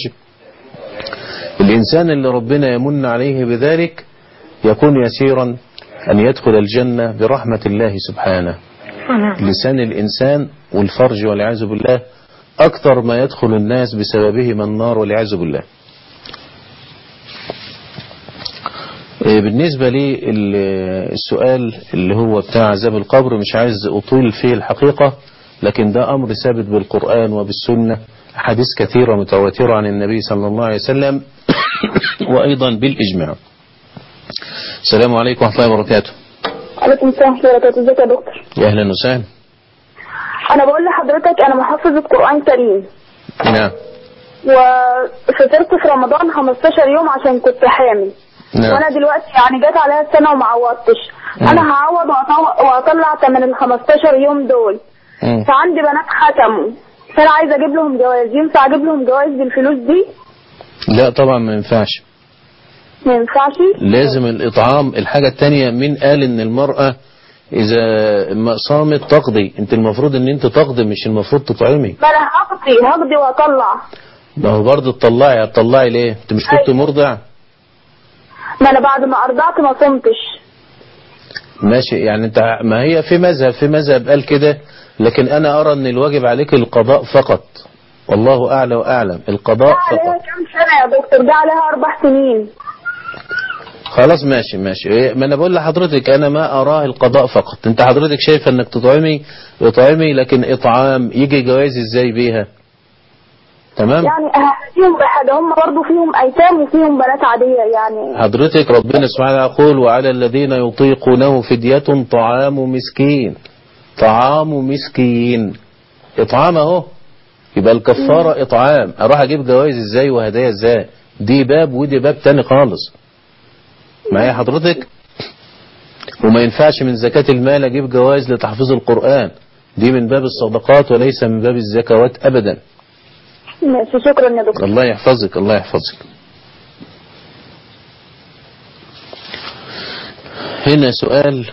Speaker 2: الإنسان اللي ربنا يمن عليه بذلك يكون يسيرا أن يدخل الجنة برحمة الله سبحانه لسان الإنسان والفرج والعياذ بالله أكثر ما يدخل الناس بسببهما النار والعياذ بالله إيه بالنسبة لي ال- السؤال اللي هو بتاع عذاب القبر مش عايز أطيل فيه الحقيقة لكن ده أمر ثابت بالقرآن وبالسنة أحاديث كثيرة متواترة عن النبي صلى الله عليه وسلم وأيضا بالإجماع السلام عليكم ورحمة الله وبركاته
Speaker 8: عليكم السلام ورحمة الله وبركاته ازيك يا دكتور
Speaker 2: يا أهلا وسهلا
Speaker 8: انا بقول لحضرتك انا محفظة قرآن كريم
Speaker 2: نعم
Speaker 8: وفطرت في رمضان 15 يوم عشان كنت حامل
Speaker 2: نعم
Speaker 8: وانا دلوقتي يعني جت عليا السنة وما عوضتش
Speaker 2: مم.
Speaker 8: انا هعوض وأطو- واطلع تمن ال 15 يوم دول
Speaker 2: مم.
Speaker 8: فعندي بنات ختموا فانا عايزه اجيب لهم جواز ينفع اجيب لهم جواز بالفلوس دي
Speaker 2: لا طبعا ما ينفعش
Speaker 8: ما ينفعش
Speaker 2: لازم الإطعام الحاجة التانية مين قال إن المرأة إذا ما صامت تقضي أنت المفروض إن أنت تقضي مش المفروض تطعمي
Speaker 8: ما انا هقضي هقضي واطلع
Speaker 2: ما هو برضه تطلعي هتطلعي ليه أنت مش كنت
Speaker 8: أيوة.
Speaker 2: مرضع
Speaker 10: ما انا بعد ما ارضعت ما صمتش
Speaker 2: ماشي يعني انت ما هي في مذهب في مذهب قال كده لكن انا ارى ان الواجب عليك القضاء فقط والله اعلى واعلم القضاء
Speaker 10: ده
Speaker 2: فقط
Speaker 10: عليها كام سنة يا دكتور ده عليها اربع سنين
Speaker 2: خلاص ماشي ماشي إيه، ما انا بقول لحضرتك انا ما اراه القضاء فقط انت حضرتك شايفه انك تطعمي اطعمي لكن اطعام يجي جواز ازاي بيها تمام
Speaker 10: يعني أه- فيهم بحاجة هم برضو فيهم ايتام وفيهم بنات عادية يعني
Speaker 2: حضرتك ربنا سبحانه يقول وعلى الذين يطيقونه فدية طعام مسكين طعام مسكين اطعام اهو يبقى الكفارة اطعام اروح اجيب جوائز ازاي وهدايا ازاي دي باب ودي باب تاني خالص معايا حضرتك وما ينفعش من زكاة المال اجيب جوائز لتحفيظ القرآن دي من باب الصدقات وليس من باب الزكوات ابدا
Speaker 10: ماشي شكرا يا دكتور
Speaker 2: الله يحفظك الله يحفظك هنا سؤال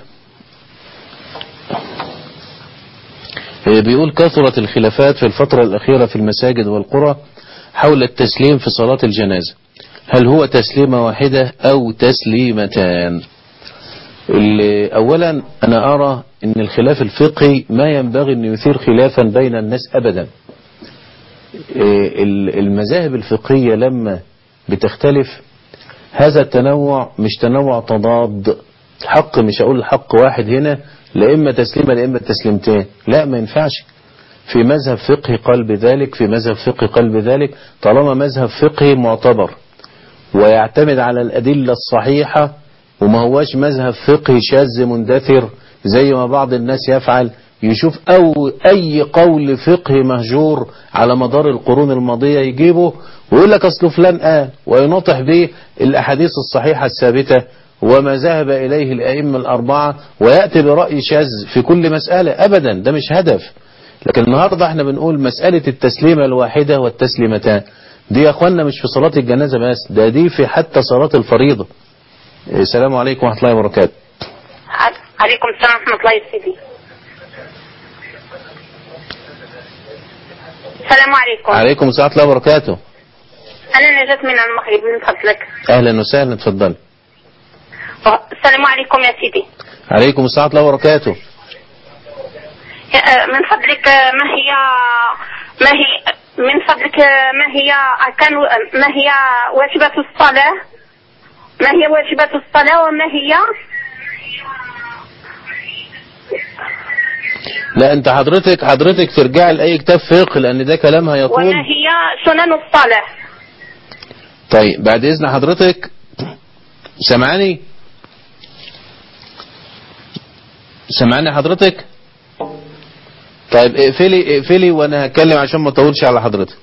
Speaker 2: بيقول كثرت الخلافات في الفترة الأخيرة في المساجد والقرى حول التسليم في صلاة الجنازة هل هو تسليمة واحدة أو تسليمتان ال- أولا أنا أرى أن الخلاف الفقهي ما ينبغي أن يثير خلافا بين الناس أبدا إيه ال- المذاهب الفقهية لما بتختلف هذا التنوع مش تنوع تضاد حق مش هقول حق واحد هنا لا إما تسليمة لا إما تسليمتين لا ما ينفعش في مذهب فقهي قال بذلك في مذهب فقهي قال بذلك طالما مذهب فقهي معتبر ويعتمد على الأدلة الصحيحة وما هواش مذهب فقهي شاذ مندثر زي ما بعض الناس يفعل يشوف أو أي قول فقهي مهجور على مدار القرون الماضية يجيبه ويقول لك أصل فلان قال وينطح به الأحاديث الصحيحة الثابتة وما ذهب إليه الأئمة الأربعة ويأتي برأي شاذ في كل مسألة أبدا ده مش هدف لكن النهاردة احنا بنقول مسألة التسليمة الواحدة والتسليمتان دي يا اخوانا مش في صلاة الجنازة بس ده دي في حتى صلاة الفريضة السلام عليكم ورحمة الله وبركاته
Speaker 11: عليكم السلام ورحمة الله يا سيدي السلام عليكم
Speaker 2: عليكم السلام ورحمة الله وبركاته
Speaker 11: أنا نجاة من المغرب من فضلك
Speaker 2: أهلا وسهلا اتفضل
Speaker 11: السلام عليكم يا سيدي
Speaker 2: عليكم السلام ورحمة الله وبركاته
Speaker 11: آه، من فضلك آه، ما هي ما هي من فضلك آه، ما هي كان ما هي واجبات الصلاة ما هي واجبات الصلاة وما هي
Speaker 2: لا انت حضرتك حضرتك ترجعي لأي كتاب فقه لأن ده كلام هيطول
Speaker 11: وما هي سنن الصلاة
Speaker 2: طيب بعد إذن حضرتك سمعاني سمعاني حضرتك طيب اقفلي اقفلي وانا هتكلم عشان ما اطولش على حضرتك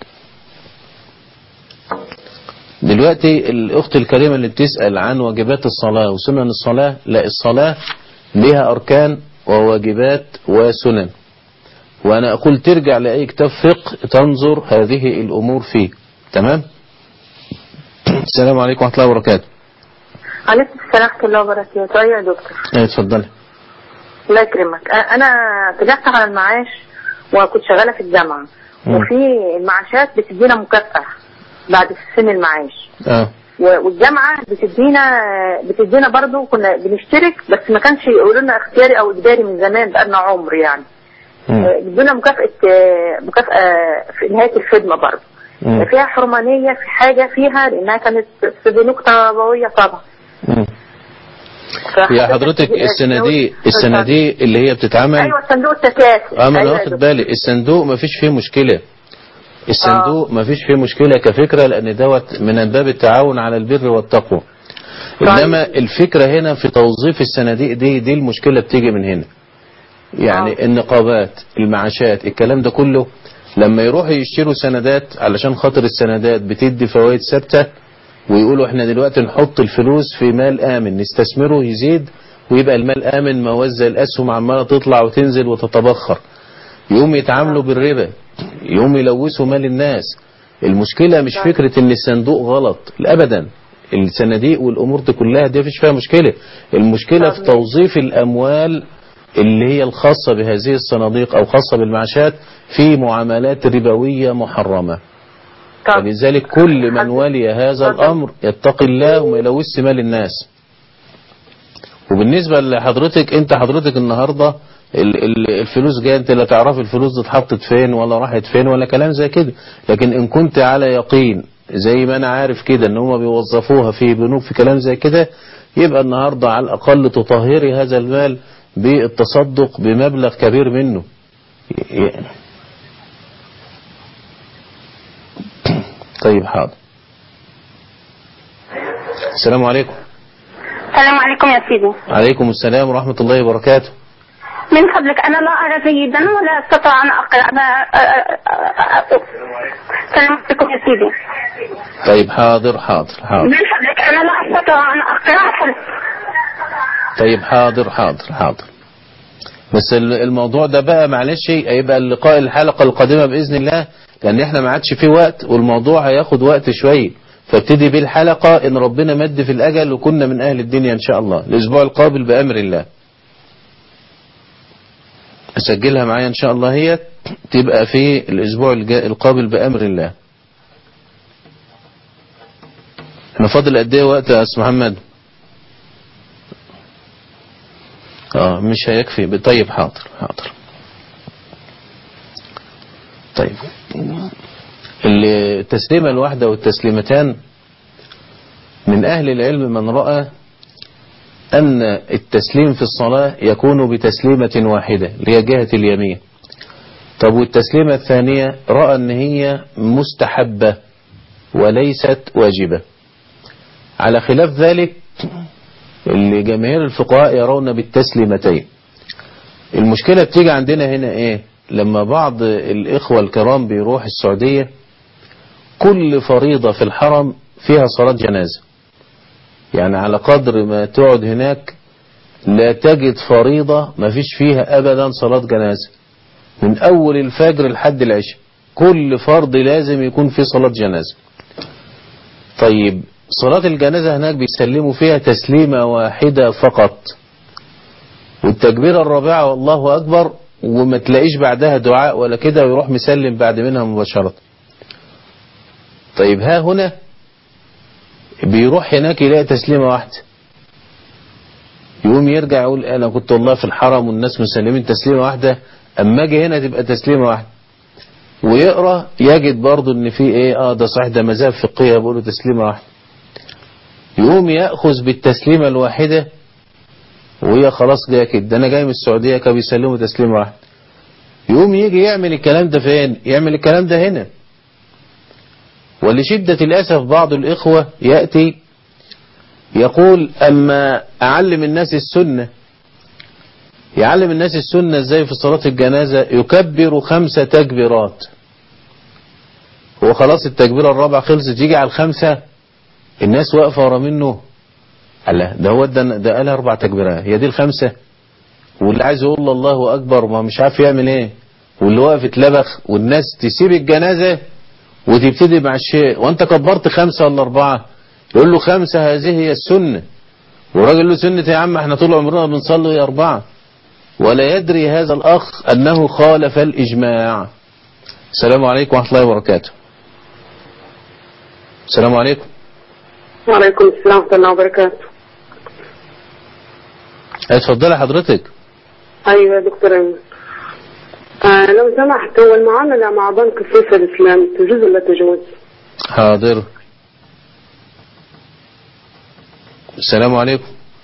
Speaker 2: دلوقتي الاخت الكريمة اللي بتسأل عن واجبات الصلاة وسنن الصلاة لا الصلاة لها اركان وواجبات وسنن وانا اقول ترجع لاي كتاب فقه تنظر هذه الامور فيه تمام السلام عليكم ورحمة الله وبركاته
Speaker 12: عليكم السلام ورحمة الله وبركاته أيوة يا دكتور
Speaker 2: ايه اتفضلي
Speaker 12: الله يكرمك أ- أنا طلعت على المعاش وكنت شغالة في الجامعة
Speaker 2: مم.
Speaker 12: وفي المعاشات بتدينا مكافأة بعد سن المعاش
Speaker 2: اه
Speaker 12: و- والجامعة بتدينا بتدينا برضو كنا بنشترك بس ما كانش يقولوا لنا اختياري أو إجباري من زمان بقالنا عمر يعني آه، بيدونا مكافأة آه، مكافأة في نهاية الخدمة برضو
Speaker 2: مم.
Speaker 12: فيها حرمانية في حاجة فيها لأنها كانت في بنوك تربوية طبعا
Speaker 2: مم. يا حضرتك الصناديق الصناديق اللي هي بتتعمل
Speaker 12: ايوه صندوق التكافل
Speaker 2: اه ما انا
Speaker 12: أيوة يا
Speaker 2: واخد
Speaker 12: دكتور.
Speaker 2: بالي الصندوق ما فيش فيه مشكلة الصندوق ما فيش فيه مشكلة كفكرة لان دوت من باب التعاون على البر والتقوى انما الفكرة هنا في توظيف الصناديق دي دي المشكلة بتيجي من هنا يعني النقابات المعاشات الكلام ده كله لما يروحوا يشتروا سندات علشان خاطر السندات بتدي فوائد ثابته ويقولوا احنا دلوقتي نحط الفلوس في مال آمن نستثمره يزيد ويبقى المال آمن موزع الأسهم عمالة تطلع وتنزل وتتبخر يقوم يتعاملوا بالربا يقوم يلوثوا مال الناس المشكلة مش فكرة ان الصندوق غلط ابدا الصناديق والامور دي كلها دي مفيش فيها مشكلة المشكلة في توظيف الاموال اللي هي الخاصة بهذه الصناديق او خاصة بالمعاشات في معاملات ربوية محرمة فلذلك كل من ولي هذا الأمر يتقي الله وما يلوث مال الناس وبالنسبة لحضرتك انت حضرتك النهاردة ال- ال- الفلوس جايه انت لا تعرف الفلوس دي اتحطت فين ولا راحت فين ولا كلام زي كده لكن ان كنت على يقين زي ما انا عارف كده ان هم بيوظفوها في بنوك في كلام زي كده يبقى النهاردة على الاقل تطهري هذا المال بالتصدق بمبلغ كبير منه ي- طيب حاضر السلام عليكم
Speaker 11: السلام عليكم يا سيدي
Speaker 2: عليكم السلام ورحمة الله وبركاته
Speaker 11: من فضلك أنا لا أرى جيدا ولا أستطيع أن أقرأ أنا السلام عليكم يا سيدي
Speaker 2: طيب حاضر حاضر حاضر
Speaker 11: من فضلك أنا لا أستطيع أن أقرأ
Speaker 2: طيب حاضر حاضر حاضر بس ال- الموضوع ده بقى معلش هيبقى اللقاء الحلقة القادمة بإذن الله لأن احنا ما عادش فيه وقت والموضوع هياخد وقت شوية فابتدي بالحلقة إن ربنا مد في الأجل وكنا من أهل الدنيا إن شاء الله الأسبوع القابل بأمر الله أسجلها معايا إن شاء الله هي تبقى في الأسبوع الجا- القابل بأمر الله احنا فاضل قد ايه وقت يا أستاذ محمد اه مش هيكفي طيب حاضر حاضر طيب التسليمة الواحدة والتسليمتان من أهل العلم من رأى أن التسليم في الصلاة يكون بتسليمة واحدة اللي هي جهة اليمين طب والتسليمة الثانية رأى أن هي مستحبة وليست واجبة على خلاف ذلك اللي جماهير الفقهاء يرون بالتسليمتين المشكلة بتيجي عندنا هنا ايه لما بعض الاخوة الكرام بيروح السعودية كل فريضة في الحرم فيها صلاة جنازة يعني على قدر ما تقعد هناك لا تجد فريضة ما فيش فيها ابدا صلاة جنازة من اول الفجر لحد العشاء كل فرض لازم يكون فيه صلاة جنازة طيب صلاة الجنازة هناك بيسلموا فيها تسليمة واحدة فقط والتكبيرة الرابعة والله أكبر وما تلاقيش بعدها دعاء ولا كده ويروح مسلم بعد منها مباشرة طيب ها هنا بيروح هناك يلاقي تسليمة واحدة يقوم يرجع يقول أنا كنت والله في الحرم والناس مسلمين تسليمة واحدة أما أجي هنا تبقى تسليمة واحدة ويقرأ يجد برضه ان في ايه اه ده صحيح ده مذاهب فقهيه بيقولوا تسليمه واحده يقوم ياخذ بالتسليمه الواحده وهي خلاص جايه كده ده انا جاي من السعوديه كانوا بيسلموا تسليمه واحده يقوم يجي يعمل الكلام ده فين يعمل الكلام ده هنا ولشدة الأسف بعض الإخوة يأتي يقول أما أعلم الناس السنة يعلم الناس السنة ازاي في صلاة الجنازة يكبر خمس تكبيرات هو خلاص التكبيرة الرابعة خلصت يجي على الخمسة الناس واقفة ورا منه الله ده هو ده, ده قال أربع تكبيرات هي دي الخمسة واللي عايز يقول الله أكبر ما مش عارف يعمل ايه واللي واقف اتلبخ والناس تسيب الجنازة وتبتدي مع الشيء وانت كبرت خمسة ولا أربعة يقول له خمسة هذه هي السنة والراجل له سنة يا عم احنا طول عمرنا بنصلي أربعة ولا يدري هذا الأخ أنه خالف الإجماع السلام عليكم ورحمة الله وبركاته السلام عليكم
Speaker 13: وعليكم السلام ورحمة الله وبركاته
Speaker 2: اتفضلي حضرتك
Speaker 13: أيوة يا دكتور أيمن آه لو سمحت هو المعاملة مع بنك فيصل الإسلامي تجوز ولا تجوز؟
Speaker 2: حاضر السلام عليكم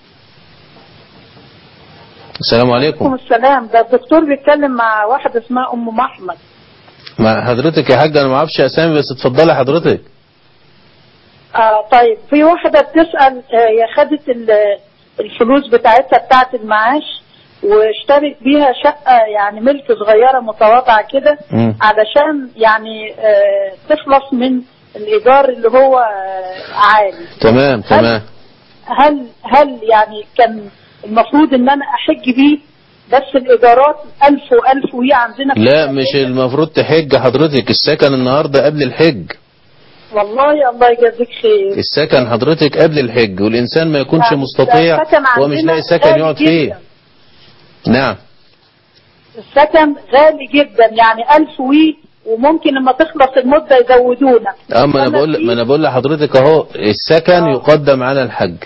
Speaker 2: السلام عليكم
Speaker 14: عليكم السلام ده الدكتور بيتكلم مع واحدة اسمها أم محمد
Speaker 2: مع حضرتك يا حاج انا ما اعرفش اسامي بس اتفضلي حضرتك
Speaker 14: آه طيب في واحدة بتسأل آه هي خدت ال- الفلوس بتاعتها بتاعت المعاش واشترت بيها شقة يعني ملك صغيرة متواضعة كده
Speaker 2: مم.
Speaker 14: علشان يعني آه تخلص من الإيجار اللي هو آه عالي
Speaker 2: تمام تمام
Speaker 14: هل هل يعني كان المفروض ان انا احج بيه بس الايجارات ألف وألف وهي عندنا في
Speaker 2: لا مش المفروض تحج حضرتك السكن النهاردة قبل الحج
Speaker 14: والله الله يجازيك خير
Speaker 2: السكن حضرتك قبل الحج والإنسان ما يكونش
Speaker 14: لا،
Speaker 2: مستطيع
Speaker 14: ده السكن
Speaker 2: هو مش
Speaker 14: عندنا
Speaker 2: لاقي سكن
Speaker 14: غالي
Speaker 2: يقعد
Speaker 14: جداً.
Speaker 2: فيه نعم
Speaker 14: السكن غالي جدا يعني ألف وي وممكن لما تخلص المدة يزودونا
Speaker 2: اه ما انا بقول ما انا بقول لحضرتك اهو السكن يقدم على الحج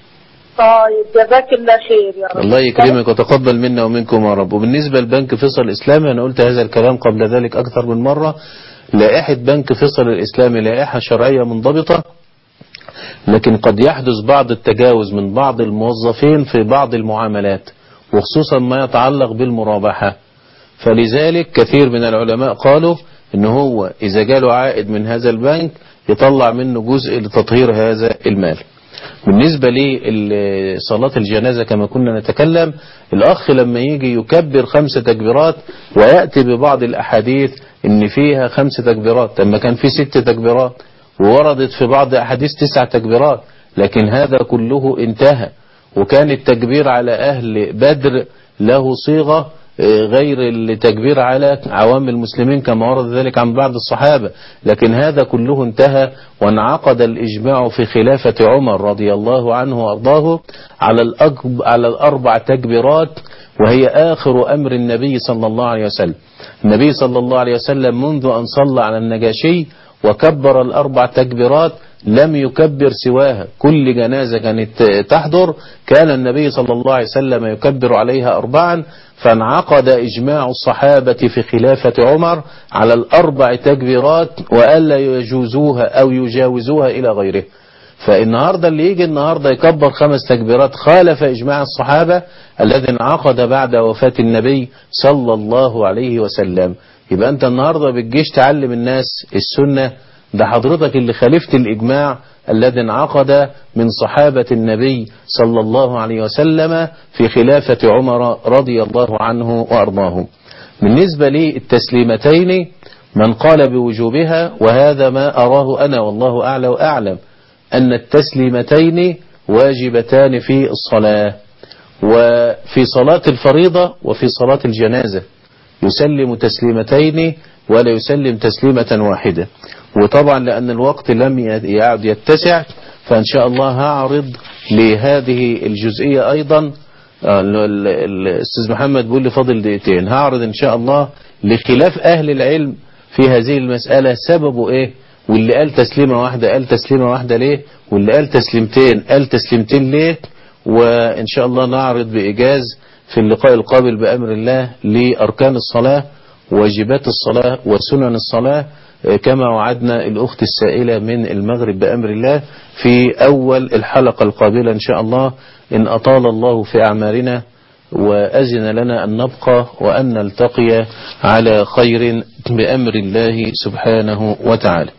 Speaker 14: طيب جزاك الله خير يا رب
Speaker 2: الله يكرمك وتقبل منا ومنكم يا رب وبالنسبة لبنك فيصل الإسلامي أنا قلت هذا الكلام قبل ذلك أكثر من مرة لائحة بنك فيصل الإسلامي لائحة شرعية منضبطة لكن قد يحدث بعض التجاوز من بعض الموظفين في بعض المعاملات وخصوصا ما يتعلق بالمرابحة فلذلك كثير من العلماء قالوا ان هو اذا جاله عائد من هذا البنك يطلع منه جزء لتطهير هذا المال بالنسبة لصلاة الجنازة كما كنا نتكلم الأخ لما يجي يكبر خمس تكبيرات ويأتي ببعض الأحاديث إن فيها خمس تكبيرات لما كان في ست تكبيرات ووردت في بعض أحاديث تسع تكبيرات لكن هذا كله انتهى وكان التكبير على أهل بدر له صيغة غير التكبير على عوام المسلمين كما ورد ذلك عن بعض الصحابة لكن هذا كله انتهى وانعقد الإجماع في خلافة عمر رضي الله عنه وأرضاه على, الأكب على الأربع تكبيرات وهي آخر أمر النبي صلى الله عليه وسلم النبي صلى الله عليه وسلم منذ أن صلى على النجاشي وكبر الأربع تكبيرات لم يكبر سواها كل جنازة كانت تحضر كان النبي صلى الله عليه وسلم يكبر عليها أربعا فانعقد إجماع الصحابة في خلافة عمر على الأربع تكبيرات وألا يجوزوها أو يجاوزوها إلى غيره فالنهاردة اللي يجي النهاردة يكبر خمس تكبيرات خالف إجماع الصحابة الذي انعقد بعد وفاة النبي صلى الله عليه وسلم يبقى أنت النهاردة بتجيش تعلم الناس السنة ده حضرتك اللي خالفت الإجماع الذي انعقد من صحابة النبي صلى الله عليه وسلم في خلافة عمر رضي الله عنه وأرضاه بالنسبة للتسليمتين من قال بوجوبها وهذا ما أراه أنا والله أعلى وأعلم أن التسليمتين واجبتان في الصلاة وفي صلاة الفريضة وفي صلاة الجنازة يسلم تسليمتين ولا يسلم تسليمة واحدة وطبعا لأن الوقت لم يعد يتسع فإن شاء الله هعرض لهذه الجزئية أيضا الأستاذ محمد بيقول لي فاضل دقيقتين هعرض إن شاء الله لخلاف أهل العلم في هذه المسألة سببه إيه واللي قال تسليمة واحدة قال تسليمة واحدة ليه واللي قال تسليمتين قال تسليمتين ليه وإن شاء الله نعرض بإيجاز في اللقاء القابل بأمر الله لأركان الصلاة واجبات الصلاة وسنن الصلاة كما وعدنا الأخت السائلة من المغرب بأمر الله في أول الحلقة القابلة إن شاء الله إن أطال الله في أعمارنا وأذن لنا أن نبقى وأن نلتقي على خير بأمر الله سبحانه وتعالى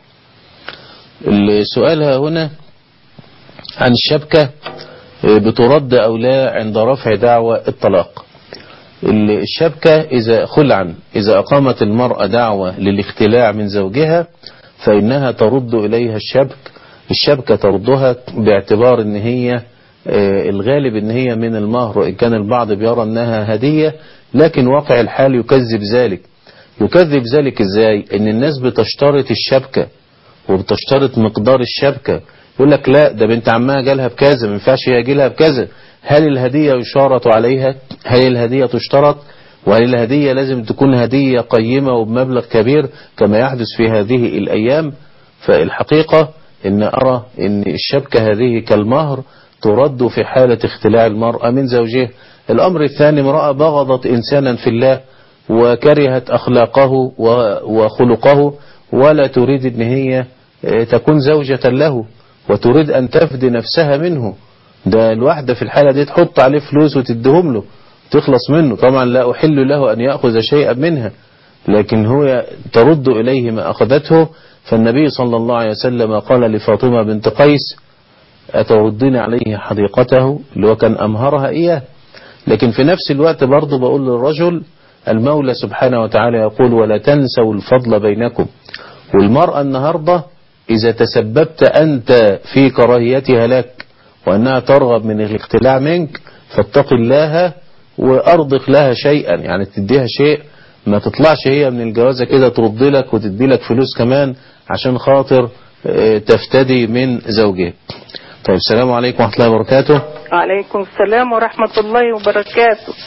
Speaker 2: السؤال هنا عن الشبكة بترد أو لا عند رفع دعوى الطلاق الشبكة إذا خلعا إذا أقامت المرأة دعوة للاختلاع من زوجها فإنها ترد إليها الشبك الشبكة تردها باعتبار أن هي الغالب أن هي من المهر وإن كان البعض بيرى أنها هدية لكن واقع الحال يكذب ذلك يكذب ذلك إزاي أن الناس بتشترط الشبكة وبتشترط مقدار الشبكة يقول لك لا ده بنت عمها جالها بكذا ما ينفعش هي جالها بكذا هل الهدية يشارط عليها هل الهدية تشترط وهل الهدية لازم تكون هدية قيمة وبمبلغ كبير كما يحدث في هذه الأيام فالحقيقة إن أرى إن الشبكة هذه كالمهر ترد في حالة اختلاع المرأة من زوجها الأمر الثاني امرأة بغضت إنسانا في الله وكرهت أخلاقه وخلقه ولا تريد أن هي تكون زوجة له وتريد أن تفدي نفسها منه ده الواحدة في الحالة دي تحط عليه فلوس وتدهم له تخلص منه طبعا لا أحل له أن يأخذ شيئا منها لكن هو ترد إليه ما أخذته فالنبي صلى الله عليه وسلم قال لفاطمة بنت قيس أتردين عليه حديقته اللي هو كان أمهرها إياه لكن في نفس الوقت برضه بقول للرجل المولى سبحانه وتعالى يقول ولا تنسوا الفضل بينكم والمرأة النهاردة إذا تسببت أنت في كراهيتها لك وأنها ترغب من الاختلاع منك فاتق الله وأرضخ لها شيئا يعني تديها شيء ما تطلعش هي من الجوازة كده ترد لك وتدي لك فلوس كمان عشان خاطر تفتدي من زوجها طيب السلام عليكم ورحمة الله وبركاته
Speaker 15: وعليكم السلام ورحمة الله وبركاته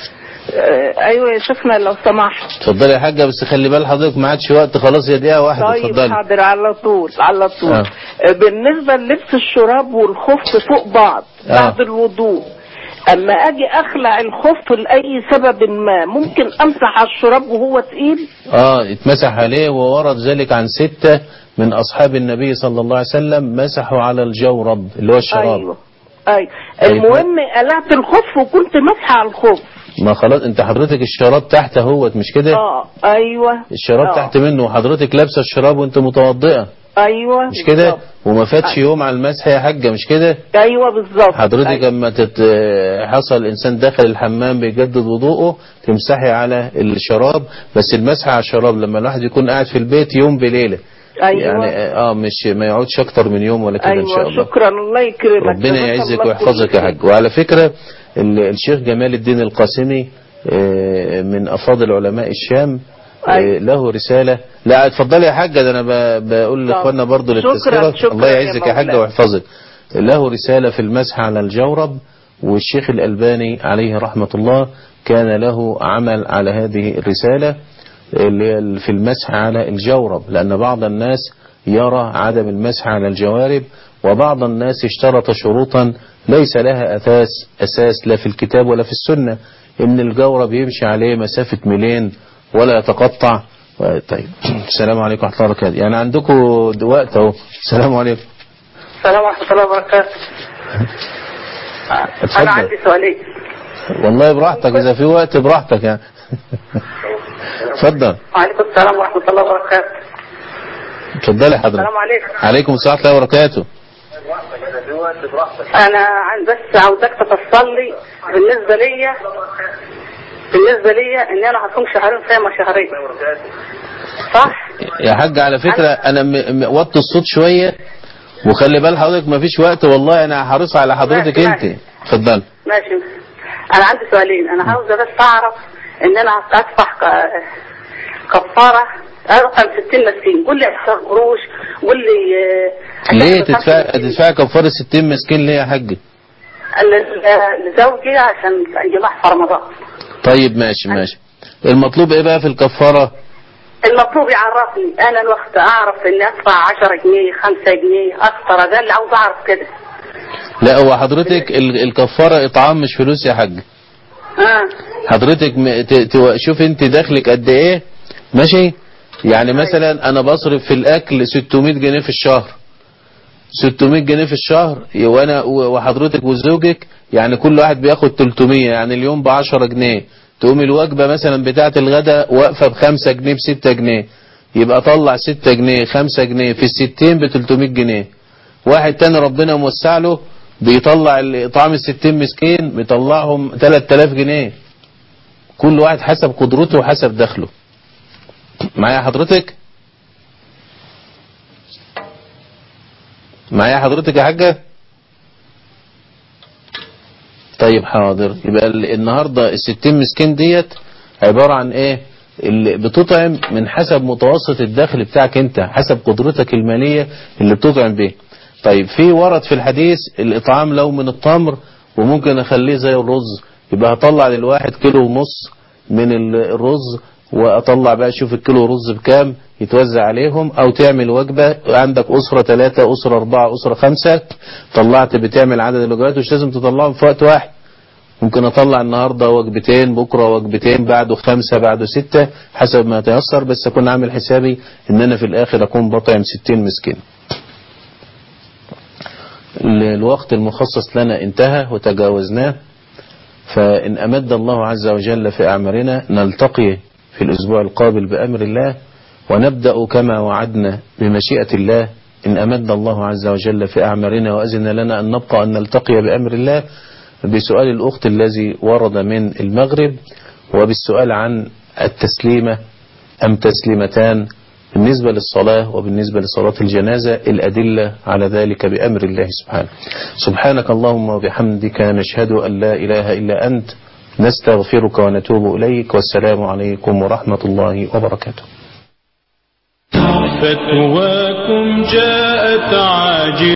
Speaker 15: آه، ايوه يا شيخنا لو سمحت
Speaker 2: اتفضلي يا حاجة بس خلي بال حضرتك ما عادش وقت خلاص يا دقيقة واحدة
Speaker 15: طيب
Speaker 2: اتفضلي
Speaker 15: حاضر على طول على طول
Speaker 2: آه.
Speaker 15: آه، بالنسبه للبس الشراب والخف فوق بعض
Speaker 2: آه.
Speaker 15: بعد الوضوء اما اجي اخلع الخف لاي سبب ما ممكن امسح على الشراب وهو تقيل
Speaker 2: اه اتمسح عليه وورد ذلك عن ستة من أصحاب النبي صلى الله عليه وسلم مسحوا على الجورب اللي هو الشراب
Speaker 15: ايوه ايوه
Speaker 2: طيب.
Speaker 15: المهم قلعت الخف وكنت مسحه على الخف
Speaker 2: ما خلاص انت حضرتك الشراب تحت اهوت مش كده
Speaker 15: اه ايوه
Speaker 2: الشراب
Speaker 15: آه.
Speaker 2: تحت منه وحضرتك لابسه الشراب وانت متوضئه
Speaker 15: ايوه
Speaker 2: مش كده
Speaker 15: بالظبط.
Speaker 2: وما فاتش يوم على المسح يا حاجه مش كده
Speaker 15: ايوه بالظبط
Speaker 2: حضرتك
Speaker 15: أيوة.
Speaker 2: اما تت... حصل الانسان دخل الحمام بيجدد وضوءه تمسحي على الشراب بس المسح على الشراب لما الواحد يكون قاعد في البيت يوم بليله
Speaker 15: ايوه
Speaker 2: يعني اه مش ما يقعدش اكتر من يوم ولا كده ان شاء
Speaker 15: ايوه
Speaker 2: الله
Speaker 15: شكرا الله يكرمك
Speaker 2: ربنا
Speaker 15: جزاك
Speaker 2: يعزك
Speaker 15: الله
Speaker 2: ويحفظك
Speaker 15: كل
Speaker 2: يا حاج وعلى فكرة ال- الشيخ جمال الدين القاسمي آه، من أفاضل علماء الشام آه، له رسالة لا اتفضلي يا حاجة ده أنا ب- بقول لإخواننا برضو
Speaker 15: شكراً،
Speaker 2: للتذكرة
Speaker 15: شكراً
Speaker 2: الله
Speaker 15: يا
Speaker 2: يعزك يا حاجة
Speaker 15: مولانا.
Speaker 2: ويحفظك له رسالة في المسح على الجورب والشيخ الألباني عليه رحمة الله كان له عمل على هذه الرسالة اللي هي في المسح على الجورب لأن بعض الناس يرى عدم المسح على الجوارب وبعض الناس اشترط شروطا ليس لها أساس أساس لا في الكتاب ولا في السنة إن الجورب يمشي عليه مسافة ميلين ولا يتقطع طيب السلام عليكم ورحمة الله وبركاته يعني عندكم وقت اهو السلام عليكم
Speaker 4: السلام ورحمة الله وبركاته أنا
Speaker 2: اتفضل
Speaker 4: عندي سؤالين
Speaker 2: والله براحتك إذا في وقت براحتك يعني اتفضل
Speaker 4: وعليكم السلام ورحمة الله وبركاته
Speaker 2: اتفضلي حضرتك
Speaker 4: السلام عليكم
Speaker 2: عليكم السلام ورحمة الله وبركاته
Speaker 4: أنا عن بس عاوزاك تفصل لي بالنسبة ليا بالنسبة ليا إن أنا هصوم شهرين صيام شهرين صح؟
Speaker 2: يا حاج على فكرة أنا م- م- وطي الصوت شوية وخلي بال حضرتك مفيش وقت والله أنا حريص على حضرتك
Speaker 4: ماشي،
Speaker 2: أنت اتفضل
Speaker 4: ماشي أنا عندي سؤالين أنا عاوزة بس أعرف إن أنا أدفع ك- كفارة رقم 60 مسكين قول لي أحسن قروش قول لي آه،
Speaker 2: ليه
Speaker 4: عشان
Speaker 2: تدفع
Speaker 4: بخمسة
Speaker 2: تدفع كفارة 60 مسكين ليه يا حاج
Speaker 4: ل- ل- لزوجي عشان الجماعة في رمضان
Speaker 2: طيب ماشي ماشي المطلوب ايه بقى في الكفارة
Speaker 4: المطلوب يعرفني انا الوقت اعرف اني ادفع 10 جنيه 5 جنيه اكتر ده اللي عاوز اعرف كده
Speaker 2: لا هو حضرتك ال- الكفارة اطعام مش فلوس يا حاج
Speaker 4: اه
Speaker 2: حضرتك م- ت- تو- شوف انت دخلك قد ايه ماشي يعني مثلا انا بصرف في الاكل 600 جنيه في الشهر 600 جنيه في الشهر وانا و- وحضرتك وزوجك يعني كل واحد بياخد 300 يعني اليوم ب 10 جنيه تقوم الوجبة مثلا بتاعة الغداء واقفة بخمسة جنيه بستة جنيه يبقى طلع ستة جنيه خمسة جنيه في الستين ب 300 جنيه واحد تاني ربنا موسع له بيطلع ال- طعام الستين مسكين بيطلعهم 3000 جنيه كل واحد حسب قدرته وحسب دخله معايا حضرتك معايا حضرتك يا حاجة طيب حاضر يبقى ال- النهاردة الستين مسكين ديت عبارة عن ايه اللي بتطعم من حسب متوسط الدخل بتاعك انت حسب قدرتك المالية اللي بتطعم بيه طيب في ورد في الحديث الاطعام لو من التمر وممكن اخليه زي الرز يبقى هطلع للواحد كيلو ونص من ال- الرز واطلع بقى اشوف الكيلو رز بكام يتوزع عليهم او تعمل وجبة عندك اسرة ثلاثة اسرة اربعة اسرة خمسة طلعت بتعمل عدد الوجبات مش لازم تطلعهم في وقت واحد ممكن اطلع النهاردة وجبتين بكرة وجبتين بعده خمسة بعده ستة حسب ما تيسر بس اكون عامل حسابي ان انا في الاخر اكون بطعم ستين مسكين ال- الوقت المخصص لنا انتهى وتجاوزناه فإن أمد الله عز وجل في أعمارنا نلتقي في الأسبوع القابل بأمر الله ونبدأ كما وعدنا بمشيئة الله إن أمد الله عز وجل في أعمارنا وأذن لنا أن نبقى أن نلتقي بأمر الله بسؤال الأخت الذي ورد من المغرب وبالسؤال عن التسليمة أم تسليمتان بالنسبة للصلاة وبالنسبة لصلاة الجنازة الأدلة على ذلك بأمر الله سبحانه سبحانك اللهم وبحمدك نشهد أن لا إله إلا أنت نستغفرك ونتوب إليك والسلام عليكم ورحمة الله وبركاته
Speaker 1: فتواكم جاءت عاجل